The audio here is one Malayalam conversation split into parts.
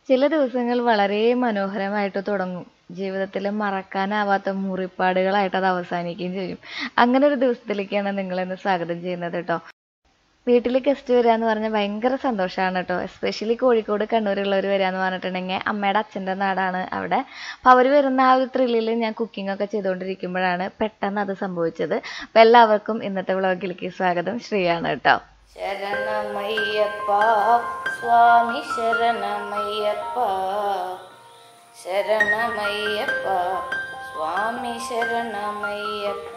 ചില ദിവസങ്ങൾ വളരെ മനോഹരമായിട്ട് തുടങ്ങും ജീവിതത്തിൽ മറക്കാനാവാത്ത മുറിപ്പാടുകളായിട്ട് അത് അവസാനിക്കുകയും ചെയ്യും അങ്ങനെ ഒരു ദിവസത്തിലേക്കാണ് നിങ്ങളിന്ന് സ്വാഗതം ചെയ്യുന്നത് കേട്ടോ വീട്ടിൽ ഗസ്റ്റ് വരിക എന്ന് പറഞ്ഞാൽ ഭയങ്കര സന്തോഷമാണ് കേട്ടോ എസ്പെഷ്യലി കോഴിക്കോട് കണ്ണൂരുള്ളവർ വരിക എന്ന് പറഞ്ഞിട്ടുണ്ടെങ്കിൽ അമ്മയുടെ അച്ഛൻ്റെ നാടാണ് അവിടെ അപ്പോൾ അവർ വരുന്ന ആ ഒരു ത്രില്ലിൽ ഞാൻ കുക്കിംഗ് ഒക്കെ ചെയ്തുകൊണ്ടിരിക്കുമ്പോഴാണ് പെട്ടെന്ന് അത് സംഭവിച്ചത് അപ്പോൾ എല്ലാവർക്കും ഇന്നത്തെ വ്ളോഗിലേക്ക് സ്വാഗതം ശ്രീയാണ് കേട്ടോ ശരണമയ്യപ്പ സ്വാമി ശരണമയ്യപ്പ ശരണമയ്യപ്പ സ്വാമി ശരണമയ്യപ്പ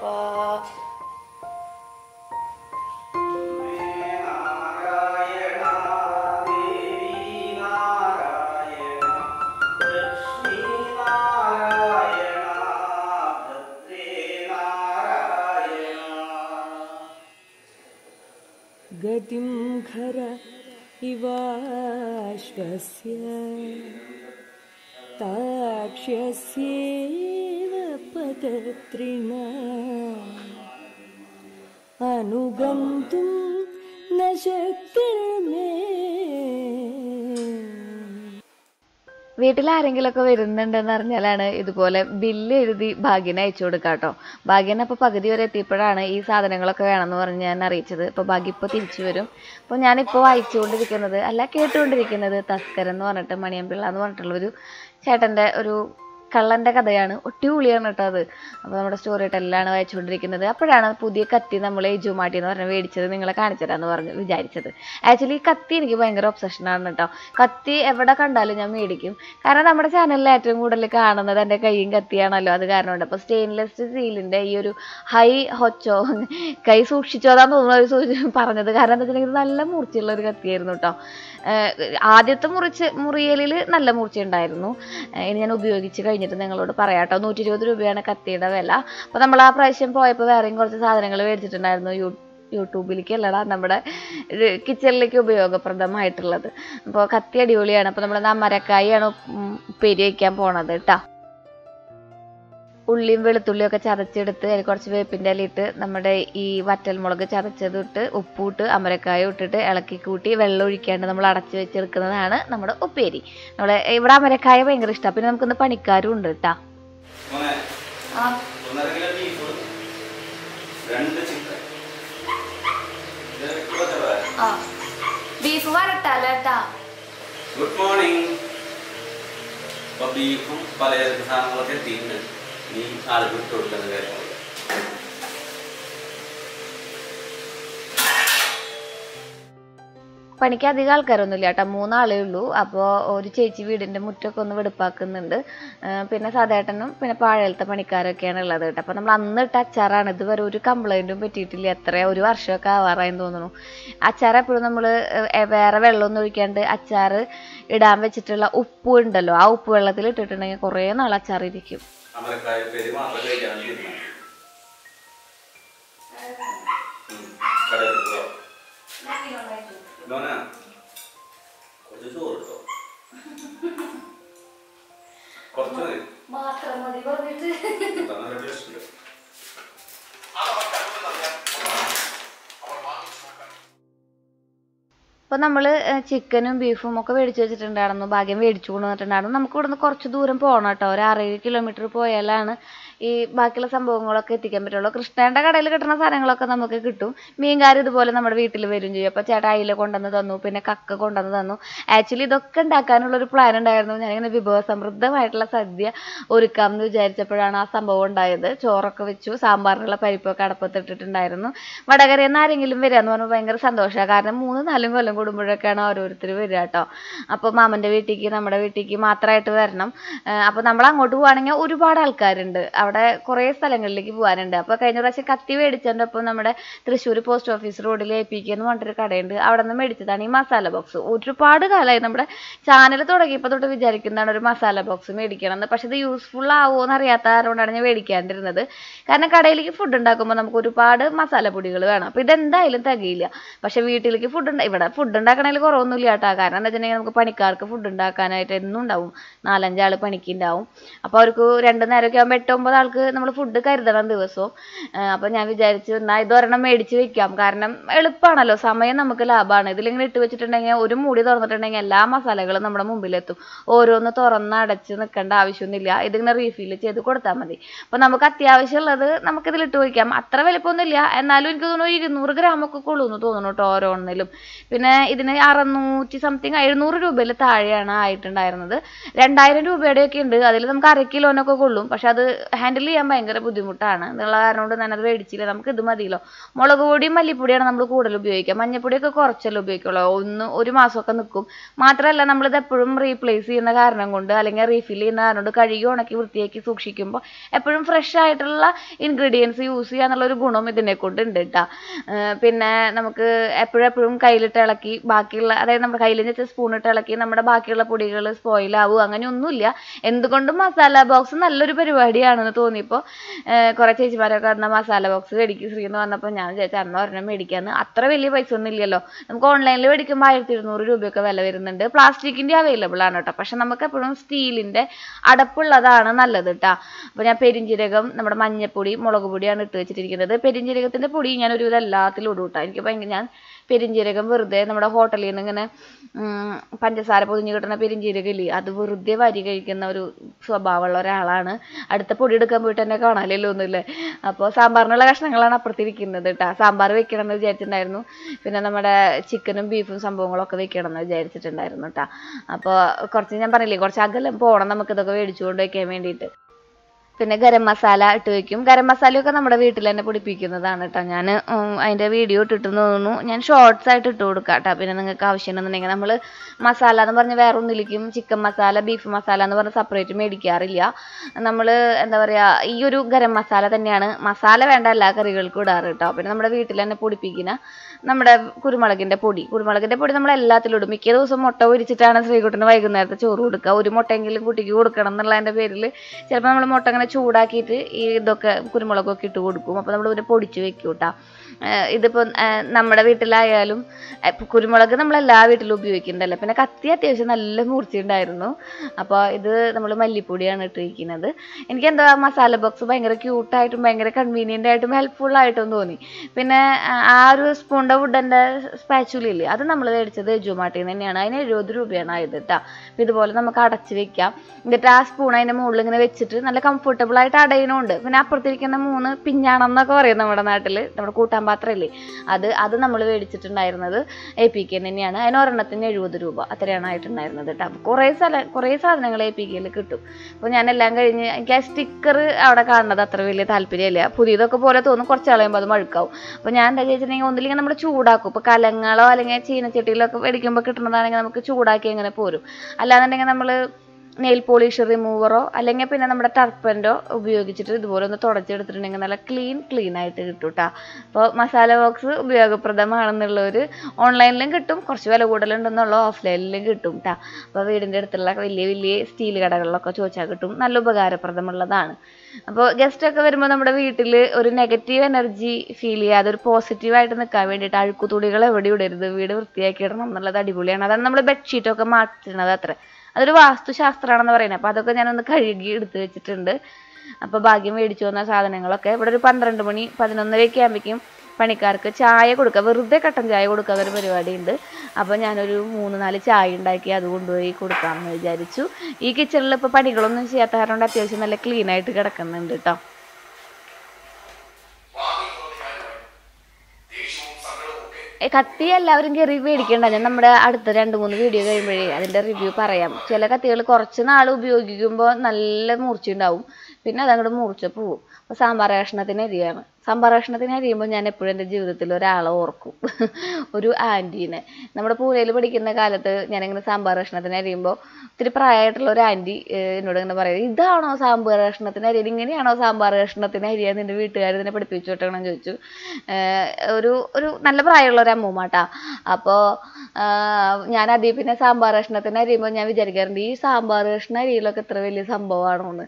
गतिं खर इवाश्वस्य ताक्ष्यस्येव पदत्रिणा अनुगन्तुं न शक्तिर्मे വീട്ടിൽ ആരെങ്കിലുമൊക്കെ വരുന്നുണ്ടെന്ന് അറിഞ്ഞാലാണ് ഇതുപോലെ ബില്ല് എഴുതി ഭാഗ്യന് അയച്ചു കൊടുക്കുക കേട്ടോ ഭാഗ്യന് അപ്പോൾ പകുതി വരെ എത്തിയപ്പോഴാണ് ഈ സാധനങ്ങളൊക്കെ വേണമെന്ന് പറഞ്ഞ് ഞാൻ അറിയിച്ചത് അപ്പോൾ ഭാഗ്യ ഇപ്പോൾ തിരിച്ചു വരും അപ്പോൾ ഞാനിപ്പോൾ വായിച്ചുകൊണ്ടിരിക്കുന്നത് അല്ല കേട്ടുകൊണ്ടിരിക്കുന്നത് തസ്കരൻ എന്ന് പറഞ്ഞിട്ട് മണിയമ്പിള്ള എന്ന് പറഞ്ഞിട്ടുള്ള ഒരു ചേട്ടൻ്റെ ഒരു കള്ളൻ്റെ കഥയാണ് ഒട്ടിപൊളിയാണ് കേട്ടോ അത് അപ്പോൾ നമ്മുടെ സ്റ്റോറി ടെല്ലാണ് വായിച്ചുകൊണ്ടിരിക്കുന്നത് അപ്പോഴാണ് പുതിയ കത്തി നമ്മൾ ഈ ജുമാട്ടി എന്ന് പറഞ്ഞ് മേടിച്ചത് നിങ്ങളെ കാണിച്ചു തരാമെന്ന് പറഞ്ഞ് വിചാരിച്ചത് ആക്ച്വലി ഈ കത്തി എനിക്ക് ഭയങ്കര ഒബ്സഷനാണ് കേട്ടോ കത്തി എവിടെ കണ്ടാലും ഞാൻ മേടിക്കും കാരണം നമ്മുടെ ചാനലിൽ ഏറ്റവും കൂടുതൽ കാണുന്നത് എൻ്റെ കൈയും കത്തിയാണല്ലോ അത് കാരണമുണ്ട് അപ്പോൾ സ്റ്റെയിൻലെസ് സ്റ്റീലിൻ്റെ ഈ ഒരു ഹൈ ഹൊച്ചോ കൈ സൂക്ഷിച്ചോതാന്ന് തോന്നുന്നു അവർ സൂചി പറഞ്ഞത് കാരണം എന്താ വെച്ചിട്ടുണ്ടെങ്കിൽ ഇത് നല്ല മൂർച്ചയുള്ള ഒരു കത്തിയായിരുന്നു കേട്ടോ ആദ്യത്തെ മുറിച്ച് മുറിയലിൽ നല്ല മൂർച്ച ഉണ്ടായിരുന്നു ഏഹ് ഇനി ഞാൻ ഉപയോഗിച്ച് കഴിഞ്ഞിട്ട് നിങ്ങളോട് പറയാം കേട്ടോ നൂറ്റി ഇരുപത് രൂപയാണ് കത്തിയുടെ വില അപ്പോൾ നമ്മൾ ആ പ്രാവശ്യം പോയപ്പോൾ വേറെയും കുറച്ച് സാധനങ്ങൾ മേടിച്ചിട്ടുണ്ടായിരുന്നു യൂ യൂട്യൂബിലേക്ക് അല്ലടാ നമ്മുടെ കിച്ചണിലേക്ക് ഉപയോഗപ്രദമായിട്ടുള്ളത് അപ്പോൾ കത്തി അടിപൊളിയാണ് അപ്പോൾ നമ്മൾ മരക്കായാണ് ഉപ്പേരി വയ്ക്കാൻ പോണത് കേട്ടോ ഉള്ളിയും വെളുത്തുള്ളിയും ഒക്കെ ചതച്ചെടുത്ത് അതിൽ കുറച്ച് വേപ്പിൻ്റെ ഇല ഇട്ട് നമ്മുടെ ഈ വറ്റൽമുളക് ചതച്ചതിട്ട് ഉപ്പിട്ട് അമരക്കായ ഇട്ടിട്ട് ഇളക്കി കൂട്ടി വെള്ളം ഒഴിക്കാണ്ട് നമ്മൾ അടച്ച് വെച്ചെടുക്കുന്നതാണ് നമ്മുടെ ഉപ്പേരി നമ്മളെ ഇവിടെ അമരക്കായ ഭയങ്കര ഇഷ്ടമാണ് പിന്നെ നമുക്കിന്ന് പണിക്കാരും ഉണ്ട് കേട്ടാ മോനെ, ഒന്നര കിലോ ബീഫ് രണ്ട് ചിക്കൻ ഇത് ഇരുപത്തെട്ട്. ബീഫ് വരട്ടാലേട്ടാ ഗുഡ് മോർണിംഗ് അപ്പൊ ബീഫും പലചരക്ക് സാധനങ്ങളൊക്കെ എത്തിയിട്ടുണ്ട് നീ ആൾക്ക് ഇട്ട് കൊടുക്കുന്ന കാര്യം പണിക്ക് അധികം ആൾക്കാരൊന്നുമില്ല കേട്ടോ മൂന്നാളേ ഉള്ളൂ അപ്പോൾ ഒരു ചേച്ചി വീടിൻ്റെ മുറ്റമൊക്കെ ഒന്ന് വെടുപ്പാക്കുന്നുണ്ട് ആ, പിന്നെ സദേട്ടനും പിന്നെ പാഴലത്തെ പണിക്കാരൊക്കെയാണ് ഉള്ളത് കേട്ടോ അപ്പോൾ നമ്മൾ അന്ന് ഇട്ട അച്ചാറാണ് ഇതുവരെ ഒരു കംപ്ലൈൻറ്റും പറ്റിയിട്ടില്ല എത്ര ഒരു വർഷമൊക്കെ ആവാറായെന്ന് തോന്നുന്നു അച്ചാർ എപ്പോഴും നമ്മൾ വേറെ വെള്ളമൊന്നും ഒഴിക്കാണ്ട് അച്ചാർ ഇടാൻ വെച്ചിട്ടുള്ള ഉപ്പ് ഉണ്ടല്ലോ ആ ഉപ്പ് വെള്ളത്തിൽ ഇട്ടിട്ടുണ്ടെങ്കിൽ കുറേ നാൾ അച്ചാർ ഇരിക്കും അമരക്കായ പേര് മാത്രം കഴിക്കാൻ തീരുമാനം കടയിൽ പോവാ. മോനെ, കുറച്ച് ചോറ് എടുത്തോ കുറച്ച് മതി മാത്രം മതി പറഞ്ഞിട്ട് എന്താ നല്ല ടേസ്റ്റ് ഉണ്ട് അപ്പോൾ നമ്മൾ ചിക്കനും ബീഫും ഒക്കെ മേടിച്ച് വെച്ചിട്ടുണ്ടായിരുന്നു ഭാഗ്യം മേടിച്ചു കൊണ്ടുവന്നിട്ടുണ്ടായിരുന്നു നമുക്ക് ഇവിടുന്ന് കുറച്ച് ദൂരം പോകണം കേട്ടോ ഒരു ആറേഴ് കിലോമീറ്റർ പോയാലാണ് ഈ ബാക്കിയുള്ള സംഭവങ്ങളൊക്കെ എത്തിക്കാൻ പറ്റുള്ളൂ കൃഷ്ണേൻ്റെ കടയിൽ കിട്ടുന്ന സാധനങ്ങളൊക്കെ നമുക്ക് കിട്ടും മീൻകാർ ഇതുപോലെ നമ്മുടെ വീട്ടിൽ വരും ചെയ്യും അപ്പോൾ ചേട്ടാ അയില കൊണ്ടുവന്ന് തന്നു പിന്നെ കക്ക കൊണ്ടുവന്ന് തന്നു ആക്ച്വലി ഇതൊക്കെ ഉണ്ടാക്കാനുള്ള ഒരു പ്ലാൻ ഉണ്ടായിരുന്നു ഞാനിങ്ങനെ വിഭവസമൃദ്ധമായിട്ടുള്ള സദ്യ ഒരുക്കാം എന്ന് വിചാരിച്ചപ്പോഴാണ് ആ സംഭവം ഉണ്ടായത് ചോറൊക്കെ വെച്ചു സാമ്പാറിനുള്ള പരിപ്പൊക്കെ അടപ്പത്തിട്ടിട്ടുണ്ടായിരുന്നു വടകരയിൽ നിന്ന് ആരെങ്കിലും വരിക എന്ന് പറഞ്ഞാൽ ഭയങ്കര സന്തോഷമാണ് കാരണം മൂന്ന് നാലും കൊല്ലം കൂടുമ്പോഴൊക്കെയാണ് ഓരോരുത്തർ വരിക കേട്ടോ അപ്പോൾ മാമൻ്റെ വീട്ടിലേക്ക് നമ്മുടെ വീട്ടിലേക്ക് മാത്രമായിട്ട് വരണം അപ്പോൾ നമ്മൾ അങ്ങോട്ട് പോവുകയാണെങ്കിൽ ഒരുപാട് ആൾക്കാരുണ്ട് അവിടെ കുറേ സ്ഥലങ്ങളിലേക്ക് പോകാനുണ്ട് അപ്പോൾ കഴിഞ്ഞ പ്രാവശ്യം കത്തി മേടിച്ചതിൻ്റെ ഒപ്പം നമ്മുടെ തൃശ്ശൂർ പോസ്റ്റ് ഓഫീസ് റോഡിൽ എ പി കെ എന്ന് പറഞ്ഞിട്ടൊരു കടയുണ്ട് അവിടെ നിന്ന് മേടിച്ചതാണ് ഈ മസാല ബോക്സ് ഒരുപാട് കാലമായി നമ്മുടെ ചാനൽ തുടങ്ങിയപ്പോൾ തൊട്ട് വിചാരിക്കുന്നതാണ് ഒരു മസാല ബോക്സ് മേടിക്കണം എന്ന് പക്ഷേ ഇത് യൂസ്ഫുൾ ആവുമോ എന്ന് അറിയാത്ത ആരോടാണ് ഞാൻ മേടിക്കാണ്ടിരുന്നത് കാരണം കടയിലേക്ക് ഫുഡ് ഉണ്ടാക്കുമ്പോൾ നമുക്ക് ഒരുപാട് മസാല പൊടികൾ വേണം അപ്പോൾ ഇതെന്തായാലും തികയില്ല പക്ഷേ വീട്ടിലേക്ക് ഫുഡ് ഇവിടെ ഫുഡ് ഫുഡ് ഉണ്ടാക്കണതിൽ കുറവൊന്നുമില്ല കേട്ടോ കാരണം എന്താ വെച്ചിട്ടുണ്ടെങ്കിൽ നമുക്ക് പണിക്കാർക്ക് ഫുഡ് ഉണ്ടാക്കാനായിട്ട് എന്നും ഉണ്ടാവും നാലഞ്ചാൾ പണിക്ക് ഉണ്ടാവും അപ്പോൾ അവർക്ക് രണ്ട് നേരമൊക്കെ ആകുമ്പോൾ എട്ട് ഒമ്പത് ആൾക്ക് നമ്മൾ ഫുഡ് കരുതണം ദിവസവും അപ്പോൾ ഞാൻ വിചാരിച്ചു എന്നാൽ ഇതൊരെണ്ണം മേടിച്ച് വെക്കാം കാരണം എളുപ്പമാണല്ലോ സമയം നമുക്ക് ലാഭമാണ് ഇതിലിങ്ങനെ ഇട്ട് വെച്ചിട്ടുണ്ടെങ്കിൽ ഒരു മൂടി തുറന്നിട്ടുണ്ടെങ്കിൽ എല്ലാ മസാലകളും നമ്മുടെ മുമ്പിലെത്തും ഓരോന്ന് തുറന്ന് അടച്ച് നിൽക്കേണ്ട ആവശ്യമൊന്നുമില്ല ഇതിങ്ങനെ റീഫിൽ ചെയ്ത് കൊടുത്താൽ മതി അപ്പോൾ നമുക്ക് അത്യാവശ്യമുള്ളത് നമുക്കിതിൽ ഇട്ട് വയ്ക്കാം അത്ര വലിപ്പമൊന്നുമില്ല എന്നാലും എനിക്ക് തോന്നുന്നു ഒരു ഇരുന്നൂറ് ഗ്രാമൊക്കെ കൊള്ളുമെന്ന് തോന്നുന്നു കേട്ടോ ഓരോന്നിലും പിന്നെ ഇതിന് അറുന്നൂറ്റി സംതിങ് എഴുന്നൂറ് രൂപയിൽ താഴെയാണ് ആയിട്ടുണ്ടായിരുന്നത് രണ്ടായിരം രൂപയുടെയൊക്കെ ഉണ്ട് അതിൽ നമുക്ക് അര കിലോനൊക്കെ കൊള്ളും പക്ഷെ അത് ഹാൻഡിൽ ചെയ്യാൻ ഭയങ്കര ബുദ്ധിമുട്ടാണ് എന്നുള്ള കാരണം കൊണ്ട് ഞാനത് മേടിച്ചില്ല നമുക്ക് ഇത് മതിയല്ലോ മുളക് പൊടിയും മല്ലിപ്പൊടിയാണ് നമ്മൾ കൂടുതൽ ഉപയോഗിക്കുക മഞ്ഞപ്പൊടിയൊക്കെ കുറച്ചല്ലേ ഉപയോഗിക്കുള്ളൂ ഒന്ന് ഒരു മാസമൊക്കെ നിൽക്കും മാത്രമല്ല നമ്മളിത് എപ്പോഴും റീപ്ലേസ് ചെയ്യുന്ന കാരണം കൊണ്ട് അല്ലെങ്കിൽ റീഫിൽ ചെയ്യുന്ന കാരണം കൊണ്ട് കഴുകി ഉണക്കി വൃത്തിയാക്കി സൂക്ഷിക്കുമ്പോൾ എപ്പോഴും ഫ്രഷ് ആയിട്ടുള്ള ഇൻഗ്രീഡിയൻസ് യൂസ് ചെയ്യുക എന്നുള്ള ഒരു ഗുണം ഇതിനെ കൊണ്ട് ഉണ്ട് കേട്ടോ പിന്നെ നമുക്ക് എപ്പോഴും എപ്പോഴും കയ്യിലിട്ട് ഇളക്കി ബാക്കിയുള്ള അതായത് നമ്മുടെ കയ്യിൽ വെച്ച സ്പൂണിട്ട് ഇളക്കി നമ്മുടെ ബാക്കിയുള്ള പൊടികൾ സ്പോയിൽ ആവും അങ്ങനെ ഒന്നുമില്ല എന്തുകൊണ്ടും മസാല ബോക്സ് നല്ലൊരു പരിപാടിയാണെന്ന് തോന്നിയപ്പോൾ കുറേ ചേച്ചിമാരൊക്കെ അന്ന് മസാല ബോക്സ് മേടിക്കും ശ്രീ എന്ന് പറഞ്ഞപ്പോൾ ഞാൻ വിചാരിച്ചു അന്ന് ഒരെണ്ണം മേടിക്കാന്ന് അത്ര വലിയ പൈസ ഒന്നും ഇല്ലല്ലോ നമുക്ക് ഓൺലൈനിൽ മേടിക്കുമ്പോൾ ആയിരത്തി ഇരുന്നൂറ് രൂപയൊക്കെ വില വരുന്നുണ്ട് പ്ലാസ്റ്റിക്കിൻ്റെ അവൈലബിൾ ആണ് കേട്ടോ പക്ഷെ നമുക്ക് എപ്പോഴും സ്റ്റീലിൻ്റെ അടപ്പുള്ളതാണ് നല്ലത് കേട്ടോ അപ്പോൾ ഞാൻ പെരിഞ്ജീരകം നമ്മുടെ മഞ്ഞപ്പൊടി മുളക് പൊടിയാണ് ഇട്ട് വെച്ചിട്ടിരിക്കുന്നത് പെരിഞ്ജീരകത്തിൻ്റെ പൊടി ഞാൻ ഒരുവിധം എല്ലാത്തിലും ഇടും കേട്ടോ എനിക്ക് ഭയങ്കര ഞാൻ പെരിഞ്ജീരകം വെറുതെ നമ്മുടെ ഹോട്ടലിൽ നിന്ന് ഇങ്ങനെ ഉം, പഞ്ചസാര പൊതിഞ്ഞ് കിട്ടുന്ന പെരിഞ്ജീരകം ഇല്ലേ അത് വെറുതെ വരി കഴിക്കുന്ന ഒരു സ്വഭാവമുള്ള ഒരാളാണ് അടുത്ത പൊടി എടുക്കാൻ പോയിട്ട് എന്നെ കാണാനില്ല ഒന്നുമില്ലേ അപ്പോൾ സാമ്പാറിനുള്ള കഷ്ണങ്ങളാണ് അപ്പുറത്തിരിക്കുന്നത് കേട്ടോ സാമ്പാർ വെക്കണം എന്ന് വിചാരിച്ചിട്ടുണ്ടായിരുന്നു പിന്നെ നമ്മുടെ ചിക്കനും ബീഫും സംഭവങ്ങളൊക്കെ വെക്കണം എന്ന് വിചാരിച്ചിട്ടുണ്ടായിരുന്നു കേട്ടോ അപ്പോൾ കുറച്ച് ഞാൻ പറഞ്ഞില്ലേ കുറച്ച് അകലം പോകണം നമുക്കിതൊക്കെ മേടിച്ചുകൊണ്ട് വയ്ക്കാൻ വേണ്ടിയിട്ട് പിന്നെ ഗരം മസാല ഇട്ട് വെക്കും ഗരം മസാലയൊക്കെ നമ്മുടെ വീട്ടിൽ തന്നെ പൊടിപ്പിക്കുന്നതാണ് കേട്ടോ ഞാൻ അതിൻ്റെ വീഡിയോ ഇട്ടിട്ടെന്ന് തോന്നുന്നു ഞാൻ ഷോർട്സ് ആയിട്ട് ഇട്ട് കൊടുക്കാം കേട്ടോ പിന്നെ നിങ്ങൾക്ക് ആവശ്യമുണ്ടെന്നുണ്ടെങ്കിൽ നമ്മൾ മസാല എന്ന് പറഞ്ഞ് വേറെ ഒന്നിലേക്കും ചിക്കൻ മസാല ബീഫ് മസാല എന്ന് പറഞ്ഞ് സെപ്പറേറ്റ് മേടിക്കാറില്ല നമ്മൾ എന്താ പറയുക ഈ ഒരു ഗരം മസാല തന്നെയാണ് മസാല വേണ്ട എല്ലാ കറികൾക്കും ഇടാറ് കേട്ടോ പിന്നെ നമ്മുടെ വീട്ടിൽ തന്നെ പൊടിപ്പിക്കുന്ന നമ്മുടെ കുരുമുളകിൻ്റെ പൊടി കുരുമുളകിൻ്റെ പൊടി നമ്മൾ എല്ലാത്തിലും ഇടും മിക്ക ദിവസം മുട്ട പൊരിച്ചിട്ടാണ് ശ്രീകുട്ടന് വൈകുന്നേരത്തെ ചോറ് കൊടുക്കുക ഒരു മുട്ടയെങ്കിലും കുട്ടിക്ക് കൊടുക്കണം എന്നുള്ളതിൻ്റെ പേരിൽ ചിലപ്പോൾ നമ്മൾ മുട്ട അങ്ങനെ ചൂടാക്കിയിട്ട് ഈ ഇതൊക്കെ കുരുമുളകൊക്കെ ഇട്ട് കൊടുക്കും അപ്പോൾ നമ്മൾ പിന്നെ പൊടിച്ച് വെക്കും കേട്ടോ ഇതിപ്പോൾ നമ്മുടെ വീട്ടിലായാലും ഏ, ഇപ്പൊ കുരുമുളക് നമ്മൾ എല്ലാ വീട്ടിലും ഉപയോഗിക്കുന്നുണ്ടല്ലോ പിന്നെ കത്തി അത്യാവശ്യം നല്ല മൂർച്ചയുണ്ടായിരുന്നു അപ്പോൾ ഇത് നമ്മൾ മല്ലിപ്പൊടിയാണ് ഇട്ടിരിക്കുന്നത് എനിക്ക് എന്താ മസാല ബോക്സ് ഭയങ്കര ക്യൂട്ടായിട്ടും ഭയങ്കര കൺവീനിയൻ്റ് ആയിട്ടും ഹെൽപ്ഫുൾ ആയിട്ടും തോന്നി പിന്നെ ആ ആ ഒരു സ്പൂണിൻ്റെ വുഡൻ്റെ സ്പാച്ചുല ഇല്ലേ അത് നമ്മൾ മേടിച്ചത് ജുമാട്ടിൽ നിന്ന് തന്നെയാണ് അതിന് എഴുപത് രൂപയാണ് ആയത് കേട്ടോ അപ്പോൾ ഇതുപോലെ നമുക്ക് അടച്ച് വെക്കാം എന്നിട്ട് ആ സ്പൂൺ അതിൻ്റെ മുകളിൽ ഇങ്ങനെ വെച്ചിട്ട് നല്ല കംഫർട്ടബിൾ ആയിട്ട് അടയണമുണ്ട് പിന്നെ അപ്പുറത്തിരിക്കുന്ന മൂന്ന് പിഞ്ഞാണെന്നൊക്കെ പറയും നമ്മുടെ നാട്ടിൽ നമ്മുടെ കൂട്ടാൻ പാത്രമില്ലേ അത് അത് നമ്മൾ മേടിച്ചിട്ടുണ്ടായിരുന്നത് എ പി കെ തന്നെയാണ് അതിന് ഒരെണ്ണത്തിന് എഴുപത് രൂപ അത്രയാണ് ആയിട്ടുണ്ടായിരുന്നത് കേട്ടോ അപ്പോൾ കുറേ സ്ഥല കുറേ സാധനങ്ങൾ എ പി കെയിൽ കിട്ടും അപ്പോൾ ഞാൻ എല്ലാം കഴിഞ്ഞ് എനിക്ക് ആ സ്റ്റിക്കർ അവിടെ കാണുന്നത് അത്ര വലിയ താല്പര്യമില്ല പുതിയതൊക്കെ പോലെ തോന്നും കുറച്ച് കളയുമ്പോൾ അത് മഴുക്കാവും അപ്പോൾ ഞാൻ എന്താ ചോദിച്ചിട്ടുണ്ടെങ്കിൽ ഒന്നില്ലെങ്കിൽ നമ്മൾ ചൂടാക്കും ഇപ്പോൾ കലങ്ങളോ അല്ലെങ്കിൽ ചീനച്ചട്ടിയിലോ ഒക്കെ മേടിക്കുമ്പോൾ കിട്ടുന്നതാണെങ്കിൽ നമുക്ക് ചൂടാക്കി അങ്ങനെ പോരും അല്ലാന്നുണ്ടെങ്കിൽ നമ്മൾ നെയിൽ പോളിഷ് റിമൂവറോ അല്ലെങ്കിൽ പിന്നെ നമ്മുടെ ടർപ്പൻ്റോ ഉപയോഗിച്ചിട്ട് ഇതുപോലെ ഒന്ന് തുടച്ചെടുത്തിട്ടുണ്ടെങ്കിൽ നല്ല ക്ലീൻ ക്ലീൻ ആയിട്ട് കിട്ടും കേട്ടോ അപ്പോൾ മസാല ബോക്സ് ഉപയോഗപ്രദമാണെന്നുള്ളൊരു ഓൺലൈനിലും കിട്ടും കുറച്ച് വില കൂടുതലുണ്ടെന്നുള്ള ഓഫ്ലൈനിലും കിട്ടും കേട്ടോ അപ്പോൾ വീടിൻ്റെ അടുത്തുള്ള വലിയ വലിയ സ്റ്റീൽ കടകളിലൊക്കെ ചോദിച്ചാൽ കിട്ടും നല്ല ഉപകാരപ്രദമുള്ളതാണ് അപ്പോൾ ഗസ്റ്റ് ഒക്കെ വരുമ്പോൾ നമ്മുടെ വീട്ടിൽ ഒരു നെഗറ്റീവ് എനർജി ഫീൽ ചെയ്യാതെ ഒരു പോസിറ്റീവായിട്ട് നിൽക്കാൻ വേണ്ടിയിട്ട് അഴുക്കുതുണികൾ എവിടെ ഇടരുത് വീട് വൃത്തിയാക്കി ഇടണം എന്നുള്ളത് അടിപൊളിയാണ് അതാണ് നമ്മൾ ബെഡ്ഷീറ്റൊക്കെ മാറ്റുന്നത് അത്ര അതൊരു വാസ്തുശാസ്ത്രമാണെന്ന് പറയുന്നത് അപ്പോൾ അതൊക്കെ ഞാനൊന്ന് കഴുകി എടുത്ത് വെച്ചിട്ടുണ്ട് അപ്പോൾ ഭാഗ്യം മേടിച്ചു വന്ന സാധനങ്ങളൊക്കെ ഇവിടെ ഒരു പന്ത്രണ്ട് മണി പതിനൊന്നരയൊക്കെ ആകുമ്പോഴേക്കും പണിക്കാർക്ക് ചായ കൊടുക്കുക വെറുതെ കട്ടൻ ചായ കൊടുക്കുക ഒരു പരിപാടിയുണ്ട് അപ്പോൾ ഞാനൊരു മൂന്ന് നാല് ചായ ഉണ്ടാക്കി അത് കൊണ്ടുപോയി കൊടുക്കാമെന്ന് വിചാരിച്ചു ഈ കിച്ചണിൽ ഇപ്പോൾ പണികളൊന്നും ചെയ്യാത്ത കാരണം കൊണ്ട് അത്യാവശ്യം നല്ല ക്ലീൻ ആയിട്ട് കിടക്കുന്നുണ്ട് കേട്ടോ ഏ, കത്തി എല്ലാവരും കയറി മേടിക്കണ്ട ഞാൻ നമ്മുടെ അടുത്ത രണ്ട് മൂന്ന് വീഡിയോ കഴിയുമ്പോഴേ അതിന്റെ റിവ്യൂ പറയാം ചില കത്തികൾ കുറച്ച് നാൾ ഉപയോഗിക്കുമ്പോൾ നല്ല മൂർച്ചയുണ്ടാവും പിന്നെ അതങ്ങോട്ട് മൂർച്ച പോവും അപ്പോൾ സാമ്പാർ കഷ്ണത്തിന് അരിയാണ് സാമ്പാർ കഷ്ണത്തിന് അരിയുമ്പോൾ ഞാൻ എപ്പോഴും എൻ്റെ ജീവിതത്തിൽ ഒരാളെ ഓർക്കും ഒരു ആൻറ്റീനെ നമ്മുടെ പൂനെയിൽ പഠിക്കുന്ന കാലത്ത് ഞാനിങ്ങനെ സാമ്പാർ കഷ്ണത്തിന് അരിയുമ്പോൾ ഒത്തിരി പ്രായമായിട്ടുള്ള ഒരു ആൻറ്റി എന്നോട് ഇങ്ങനെ പറയും ഇതാണോ സാമ്പാർ കഷ്ണത്തിന് അരിയത് ഇങ്ങനെയാണോ സാമ്പാർ കഷ്ണത്തിന് അരിയാൻ നിന്റെ വീട്ടുകാർ ഇതിനെ പഠിപ്പിച്ചു വിട്ടണം ചോദിച്ചു ഏഹ് ഒരു ഒരു നല്ല പ്രായമുള്ള ഒരു അമ്മൂമ്മ അപ്പോൾ ഞാൻ അതിൽ പിന്നെ സാമ്പാർ കഷ്ണത്തിന് അരിയുമ്പോൾ ഞാൻ വിചാരിക്കാറുണ്ട് ഈ സാമ്പാർ കഷ്ണം അരിയിലൊക്കെ ഇത്ര വലിയ സംഭവമാണോ എന്ന്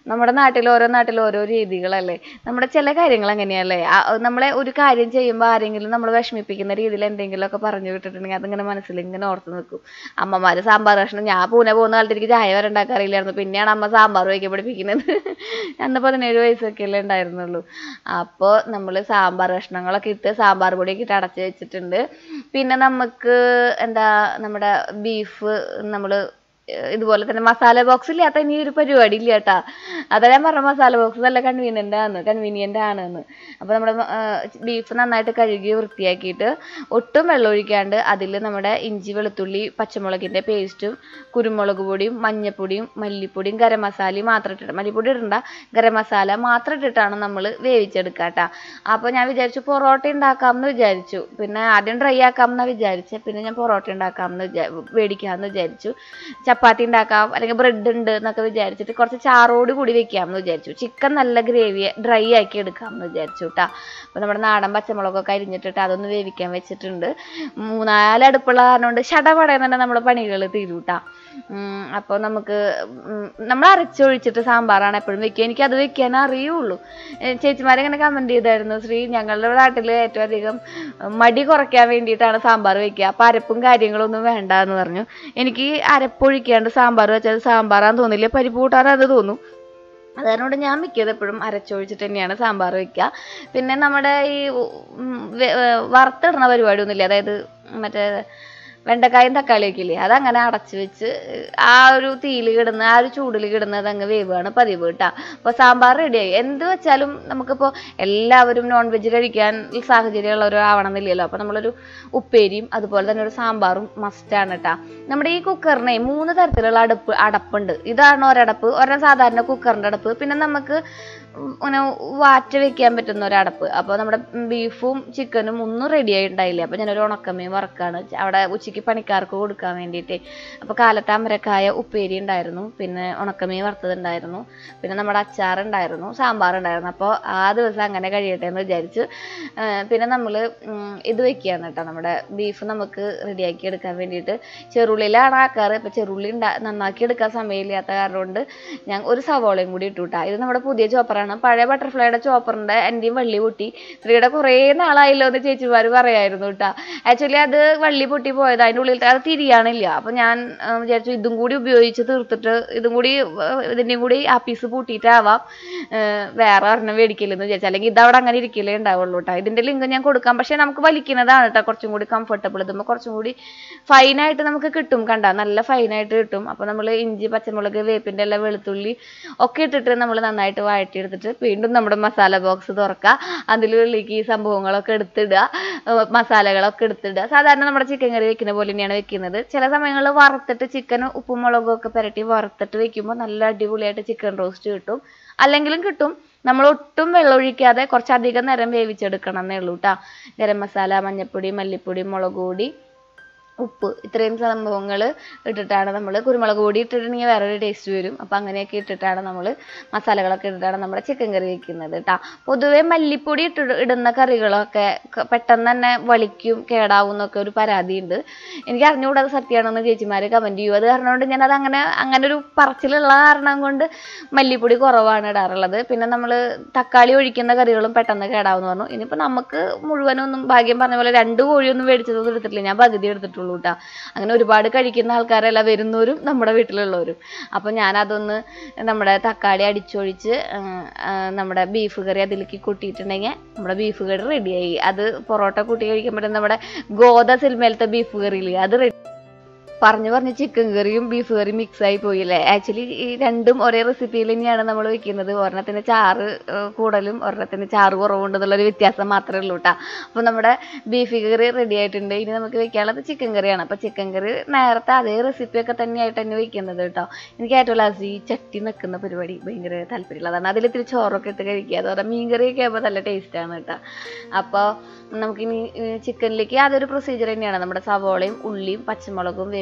നമ്മുടെ നാട്ടിൽ ഓരോ നാട്ടിൽ ഓരോ രീതികളല്ലേ നമ്മുടെ ചില കാര്യങ്ങൾ അങ്ങനെയല്ലേ ആ, നമ്മളെ ഒരു കാര്യം ചെയ്യുമ്പോൾ ആരെങ്കിലും നമ്മൾ വിഷമിപ്പിക്കുന്ന രീതിയിൽ എന്തെങ്കിലുമൊക്കെ പറഞ്ഞു വിട്ടിട്ടുണ്ടെങ്കിൽ അതിങ്ങനെ മനസ്സിൽ ഇങ്ങനെ ഓർത്ത് നിൽക്കും അമ്മമാര് സാമ്പാർ കഷ്ണം ഞാൻ പൂനെ പോകുന്ന കാലത്ത് എനിക്ക് ചായ വരെ ഉണ്ടാക്കാറില്ലായിരുന്നു പിന്നെയാണ് അമ്മ സാമ്പാർ വയ്ക്കാൻ പഠിപ്പിക്കുന്നത് അന്ന് പതിനേഴ് വയസ്സൊക്കെ അല്ലേ ഉണ്ടായിരുന്നുള്ളൂ അപ്പോൾ നമ്മൾ സാമ്പാർ കഷ്ണങ്ങളൊക്കെ ഇട്ട് സാമ്പാർ പൊടിയൊക്കെ ഇട്ട് അടച്ച് വെച്ചിട്ടുണ്ട് പിന്നെ നമുക്ക് എന്താ നമ്മുടെ ബീഫ് നമ്മൾ ഇതുപോലെ തന്നെ മസാല ബോക്സ് ഇല്ലാത്ത ഇനി ഒരു പരിപാടി ഇല്ല കേട്ടാ അതാ ഞാൻ പറഞ്ഞ മസാല ബോക്സ് നല്ല കൺവീനിയന്റ് ആണ് കൺവീനിയന്റ് ആണെന്ന് അപ്പൊ നമ്മുടെ ബീഫ് നന്നായിട്ട് കഴുകി വൃത്തിയാക്കിയിട്ട് ഒട്ടും വെള്ളം ഒഴിക്കാണ്ട് അതിൽ നമ്മുടെ ഇഞ്ചി വെളുത്തുള്ളി പച്ചമുളകിന്റെ പേസ്റ്റും കുരുമുളക് പൊടിയും മഞ്ഞപ്പൊടിയും മല്ലിപ്പൊടിയും ഗരം മസാലയും മാത്രം ഇട്ടിട്ട് മല്ലിപ്പൊടി ഇടണ്ട ഗരം മസാല മാത്രം ഇട്ടിട്ടാണ് നമ്മൾ വേവിച്ചെടുക്കുക കേട്ടാ അപ്പോൾ ഞാൻ വിചാരിച്ചു പൊറോട്ട ഉണ്ടാക്കാം എന്ന് വിചാരിച്ചു പിന്നെ ആദ്യം ഡ്രൈ ആക്കാം എന്നാ വിചാരിച്ചത് പിന്നെ ഞാൻ പൊറോട്ട ഉണ്ടാക്കാം എന്ന് വിചാ മേടിക്കാമെന്ന് വിചാരിച്ചു ചപ്പാത്തി ഉണ്ടാക്കാം അല്ലെങ്കിൽ ബ്രെഡ് ഉണ്ട് എന്നൊക്കെ വിചാരിച്ചിട്ട് കുറച്ച് ചാറോട് കൂടി വെക്കാമെന്ന് വിചാരിച്ചു ചിക്കൻ നല്ല ഗ്രേവി ഡ്രൈ ആക്കി എടുക്കാമെന്ന് വിചാരിച്ചു കേട്ടാ അപ്പോൾ നമ്മുടെ നാടൻ പച്ചമുളകൊക്കെ അരിഞ്ഞിട്ടിട്ട് അതൊന്ന് വേവിക്കാൻ വെച്ചിട്ടുണ്ട് മൂന്നാല് അടുപ്പുള്ള കാരണം കൊണ്ട് ശടപടയെന്ന് തന്നെ നമ്മുടെ പണികൾ തീരൂട്ടാ അപ്പോൾ നമുക്ക് ഉം, നമ്മൾ അരച്ചൊഴിച്ചിട്ട് സാമ്പാറാണ് എപ്പോഴും വെക്കുക എനിക്ക് അത് വെക്കാൻ അറിയുള്ളൂ ഏ, ചേച്ചിമാരിങ്ങനെ കമന്റ് ചെയ്തായിരുന്നു ശ്രീ ഞങ്ങളുടെ നാട്ടിൽ ഏറ്റവും അധികം ഉം, മടി കുറയ്ക്കാൻ വേണ്ടിയിട്ടാണ് സാമ്പാർ വെക്കുക അപ്പം അരപ്പും കാര്യങ്ങളൊന്നും വേണ്ട എന്ന് പറഞ്ഞു എനിക്ക് ഈ അരപ്പൊഴിക്കാണ്ട് സാമ്പാർ വെച്ചാൽ സാമ്പാറാന്ന് തോന്നില്ല പരിപ്പ് കൂട്ടാൻ അത് തോന്നും അത് കാരണം കൊണ്ട് ഞാൻ മിക്കത് എപ്പോഴും അരച്ചൊഴിച്ചിട്ട് തന്നെയാണ് സാമ്പാർ വെക്കുക പിന്നെ നമ്മുടെ ഈ ഉം, വെ- ഏർ വറുത്തിടുന്ന പരിപാടിയൊന്നുമില്ല അതായത് മറ്റേ വെണ്ടക്കായും തക്കാളിയൊക്കെ ഇല്ലേ അതങ്ങനെ അടച്ചു വെച്ച് ആ ഒരു തീയിൽ കിടന്ന് ആ ഒരു ചൂടിൽ കിടന്ന് അതങ്ങ് വേവുകയാണ് പതിവ് കേട്ടാ അപ്പോൾ സാമ്പാർ റെഡിയായി എന്ത് വെച്ചാലും നമുക്കിപ്പോൾ എല്ലാവരും നോൺ വെജ് കഴിക്കാൻ സാഹചര്യമുള്ളവരും ആവണമെന്നില്ലല്ലോ അപ്പോൾ നമ്മളൊരു ഉപ്പേരിയും അതുപോലെ തന്നെ ഒരു സാമ്പാറും മസ്റ്റാണ് കേട്ടാ നമ്മുടെ ഈ കുക്കറിനെ മൂന്ന് തരത്തിലുള്ള അടുപ്പ് അടപ്പുണ്ട് ഇതാണ് ഒരടപ്പ് ഒരെണ്ണം സാധാരണ കുക്കറിന്റെ അടപ്പ് പിന്നെ നമുക്ക് ഇങ്ങനെ വാറ്റ വെക്കാൻ പറ്റുന്ന ഒരു അടപ്പ് അപ്പോൾ നമ്മുടെ ബീഫും ചിക്കനും ഒന്നും റെഡി ആയിട്ടുണ്ടായില്ല അപ്പോൾ ഞാനൊരു ഉണക്കമീൻ വറക്കാണ് അവിടെ ഉച്ചയ്ക്ക് പണിക്കാർക്ക് കൊടുക്കാൻ വേണ്ടിയിട്ട് അപ്പോൾ കാലത്ത് അമരക്കായ ഉപ്പേരി ഉണ്ടായിരുന്നു പിന്നെ ഉണക്കമീൻ വറുത്തതുണ്ടായിരുന്നു പിന്നെ നമ്മുടെ അച്ചാർ ഉണ്ടായിരുന്നു സാമ്പാർ ഉണ്ടായിരുന്നു അപ്പോൾ ആ ദിവസം അങ്ങനെ കഴിയട്ടെ എന്ന് വിചാരിച്ചു ആ, പിന്നെ നമ്മൾ ഇത് വെക്കുകയാണ് കേട്ടോ നമ്മുടെ ബീഫ് നമുക്ക് റെഡിയാക്കി എടുക്കാൻ വേണ്ടിയിട്ട് ചെറുള്ളിയിലാണ് ആക്കാറ് ഇപ്പം ചെറുള്ളി ഉണ്ടാ നന്നാക്കി എടുക്കാൻ സമയമില്ലാത്ത കാരണം കൊണ്ട് ഞാൻ ഒരു സവോളയും കൂടി ഇട്ടു കേട്ടോ ഇത് നമ്മുടെ പുതിയ ചോപ്പറാണ് പഴയ ബട്ടർഫ്ലൈയുടെ ചോപ്പറിന്റെ എൻ്റെയും വള്ളി പൊട്ടി സ്ത്രീയുടെ കുറേ നാളായല്ലോ എന്ന് ചേച്ചിമാർ പറയായിരുന്നു കേട്ടോ ആക്ച്വലി അത് വള്ളി പൊട്ടി പോയത് അതിൻ്റെ ഉള്ളിൽ അത് തിരിയാണില്ല അപ്പം ഞാൻ ആ, വിചാരിച്ചു ഇതും കൂടി ഉപയോഗിച്ച് തീർത്തിട്ട് ഇതും കൂടി ആ, ഇതിൻ്റെയും കൂടി ആ പീസ് പൂട്ടിയിട്ടാവാം ആ, വേറെ ഒരെണ്ണം മേടിക്കില്ലെന്ന് വിചാരിച്ചു അല്ലെങ്കിൽ ഇതവിടെ അങ്ങനെ ഇരിക്കലേ ഉണ്ടാവുള്ളൂ കേട്ടോ ഇതിൻ്റെ ലിങ്ക് ഞാൻ കൊടുക്കാം പക്ഷേ നമുക്ക് വലിക്കുന്നതാണ് കേട്ടോ കുറച്ചും കൂടി കംഫർട്ടബിൾ ഇതുമ്പോൾ കുറച്ചും കൂടി ഫൈനായിട്ട് നമുക്ക് കിട്ടും കണ്ട നല്ല ഫൈനായിട്ട് കിട്ടും അപ്പോൾ നമ്മൾ ഇഞ്ചി പച്ചമുളക് വേപ്പിൻ്റെ എല്ലാം വെളുത്തുള്ളി ഒക്കെ ഇട്ടിട്ട് നമ്മൾ നന്നായിട്ട് വഴറ്റിയെടുത്തിട്ട് വീണ്ടും നമ്മുടെ മസാല ബോക്സ് തുറക്കുക അതിലുള്ളിലേക്ക് ഈ സംഭവങ്ങളൊക്കെ എടുത്തിടുക ഏർ മസാലകളൊക്കെ എടുത്തിടുക സാധാരണ നമ്മുടെ ചിക്കൻ കറി വെക്കുന്ന പോലെ തന്നെയാണ് വെക്കുന്നത് ചില സമയങ്ങളിൽ വറുത്തിട്ട് ചിക്കൻ ഉപ്പും മുളകും ഒക്കെ പുരട്ടി വറുത്തിട്ട് വെക്കുമ്പോൾ നല്ല അടിപൊളിയായിട്ട് ചിക്കൻ റോസ്റ്റ് കിട്ടും അല്ലെങ്കിലും കിട്ടും നമ്മൾ ഒട്ടും വെള്ളം ഒഴിക്കാതെ കുറച്ചധികം നേരം വേവിച്ചെടുക്കണം എന്നേ ഉള്ളൂ കേട്ടോ ഗരം മസാല മഞ്ഞൾപ്പൊടി മല്ലിപ്പൊടി മുളക് പൊടി ഉപ്പ് ഇത്രയും സംഭവങ്ങൾ ഇട്ടിട്ടാണ് നമ്മൾ കുരുമുളക് പൊടി ഇട്ടിട്ടുണ്ടെങ്കിൽ വേറൊരു ടേസ്റ്റ് വരും അപ്പം അങ്ങനെയൊക്കെ ഇട്ടിട്ടാണ് നമ്മൾ മസാലകളൊക്കെ ഇട്ടിട്ടാണ് നമ്മുടെ ചിക്കൻ കറി വെക്കുന്നത് കേട്ടോ പൊതുവേ മല്ലിപ്പൊടി ഇട്ട് ഇടുന്ന കറികളൊക്കെ ക- പെട്ടെന്ന് തന്നെ വളിക്കും കേടാവും എന്നൊക്കെ ഒരു പരാതിയുണ്ട് എനിക്ക് അറിഞ്ഞുകൂടാ അത് സത്യമാണെന്ന് ചേച്ചിമാർ കമൻറ്റ് ചെയ്യും അത് കാരണം കൊണ്ട് ഞാനത് അങ്ങനെ അങ്ങനെ ഒരു പറച്ചിലുള്ള കാരണം കൊണ്ട് മല്ലിപ്പൊടി കുറവാണ് ഇടാറുള്ളത് പിന്നെ നമ്മൾ തക്കാളി ഒഴിക്കുന്ന കറികളും പെട്ടെന്ന് കേടാവുമെന്ന് പറഞ്ഞു ഇനിയിപ്പോൾ നമുക്ക് മുഴുവനൊന്നും ഭാഗ്യം പറഞ്ഞ പോലെ രണ്ട് കോഴിയൊന്നും മേടിച്ചതൊന്നും എടുത്തിട്ടില്ല ഞാൻ പകുതി എടുത്തിട്ടുള്ളൂ കേട്ടോ അങ്ങനെ ഒരുപാട് കഴിക്കുന്ന ആൾക്കാരെല്ലാം വരുന്നവരും നമ്മുടെ വീട്ടിലുള്ളവരും അപ്പോൾ ഞാനതൊന്ന് നമ്മുടെ തക്കാളി അടിച്ചൊഴിച്ച് ആ, ആ, നമ്മുടെ ബീഫ് കറി അതിലേക്ക് കൂട്ടിയിട്ടുണ്ടെങ്കിൽ നമ്മുടെ ബീഫ് കറി റെഡിയായി അത് പൊറോട്ട കൂട്ടി കഴിക്കുമ്പോഴേ നമ്മുടെ ഗോദ സിനിമയിലത്തെ ബീഫ് കറിയില്ലേ അത് റെഡി പറഞ്ഞു പറഞ്ഞ് ചിക്കൻ കറിയും ബീഫ് കറിയും മിക്സ് ആയി പോയില്ലേ ആക്ച്വലി ഈ രണ്ടും ഒരേ റെസിപ്പിയിൽ തന്നെയാണ് നമ്മൾ വെക്കുന്നത് ഒരെണ്ണത്തിന് ചാറ് ഏർ കൂടുതലും ഒരെണ്ണത്തിന് ചാറ് കുറവുണ്ട് എന്നുള്ളൊരു വ്യത്യാസം മാത്രമേ ഉള്ളൂ കേട്ടോ അപ്പോൾ നമ്മുടെ ബീഫ് കറി റെഡി ആയിട്ടുണ്ട് ഇനി നമുക്ക് വെക്കാനുള്ളത് ചിക്കൻ കറിയാണ് അപ്പോൾ ചിക്കൻ കറി നേരത്തെ അതേ റെസിപ്പിയൊക്കെ തന്നെയായിട്ട് തന്നെ വെക്കുന്നത് കേട്ടോ എനിക്ക് ഏറ്റവും ലാസ്റ്റ് ഈ ചട്ടി നിൽക്കുന്ന പരിപാടി ഭയങ്കര താല്പര്യമുള്ളതാണ് അതിൽ ഇത്തിരി ചോറൊക്കെ ഇട്ട് കഴിക്കുക അതുപോലെ മീൻ കറിയൊക്കെ ആകുമ്പോൾ നല്ല ടേസ്റ്റാണ് കേട്ടോ അപ്പോൾ നമുക്കിനി ചിക്കനിലേക്ക് അതൊരു പ്രൊസീജിയർ തന്നെയാണ് നമ്മുടെ സവോളയും ഉള്ളിയും പച്ചമുളകും വേപ്പില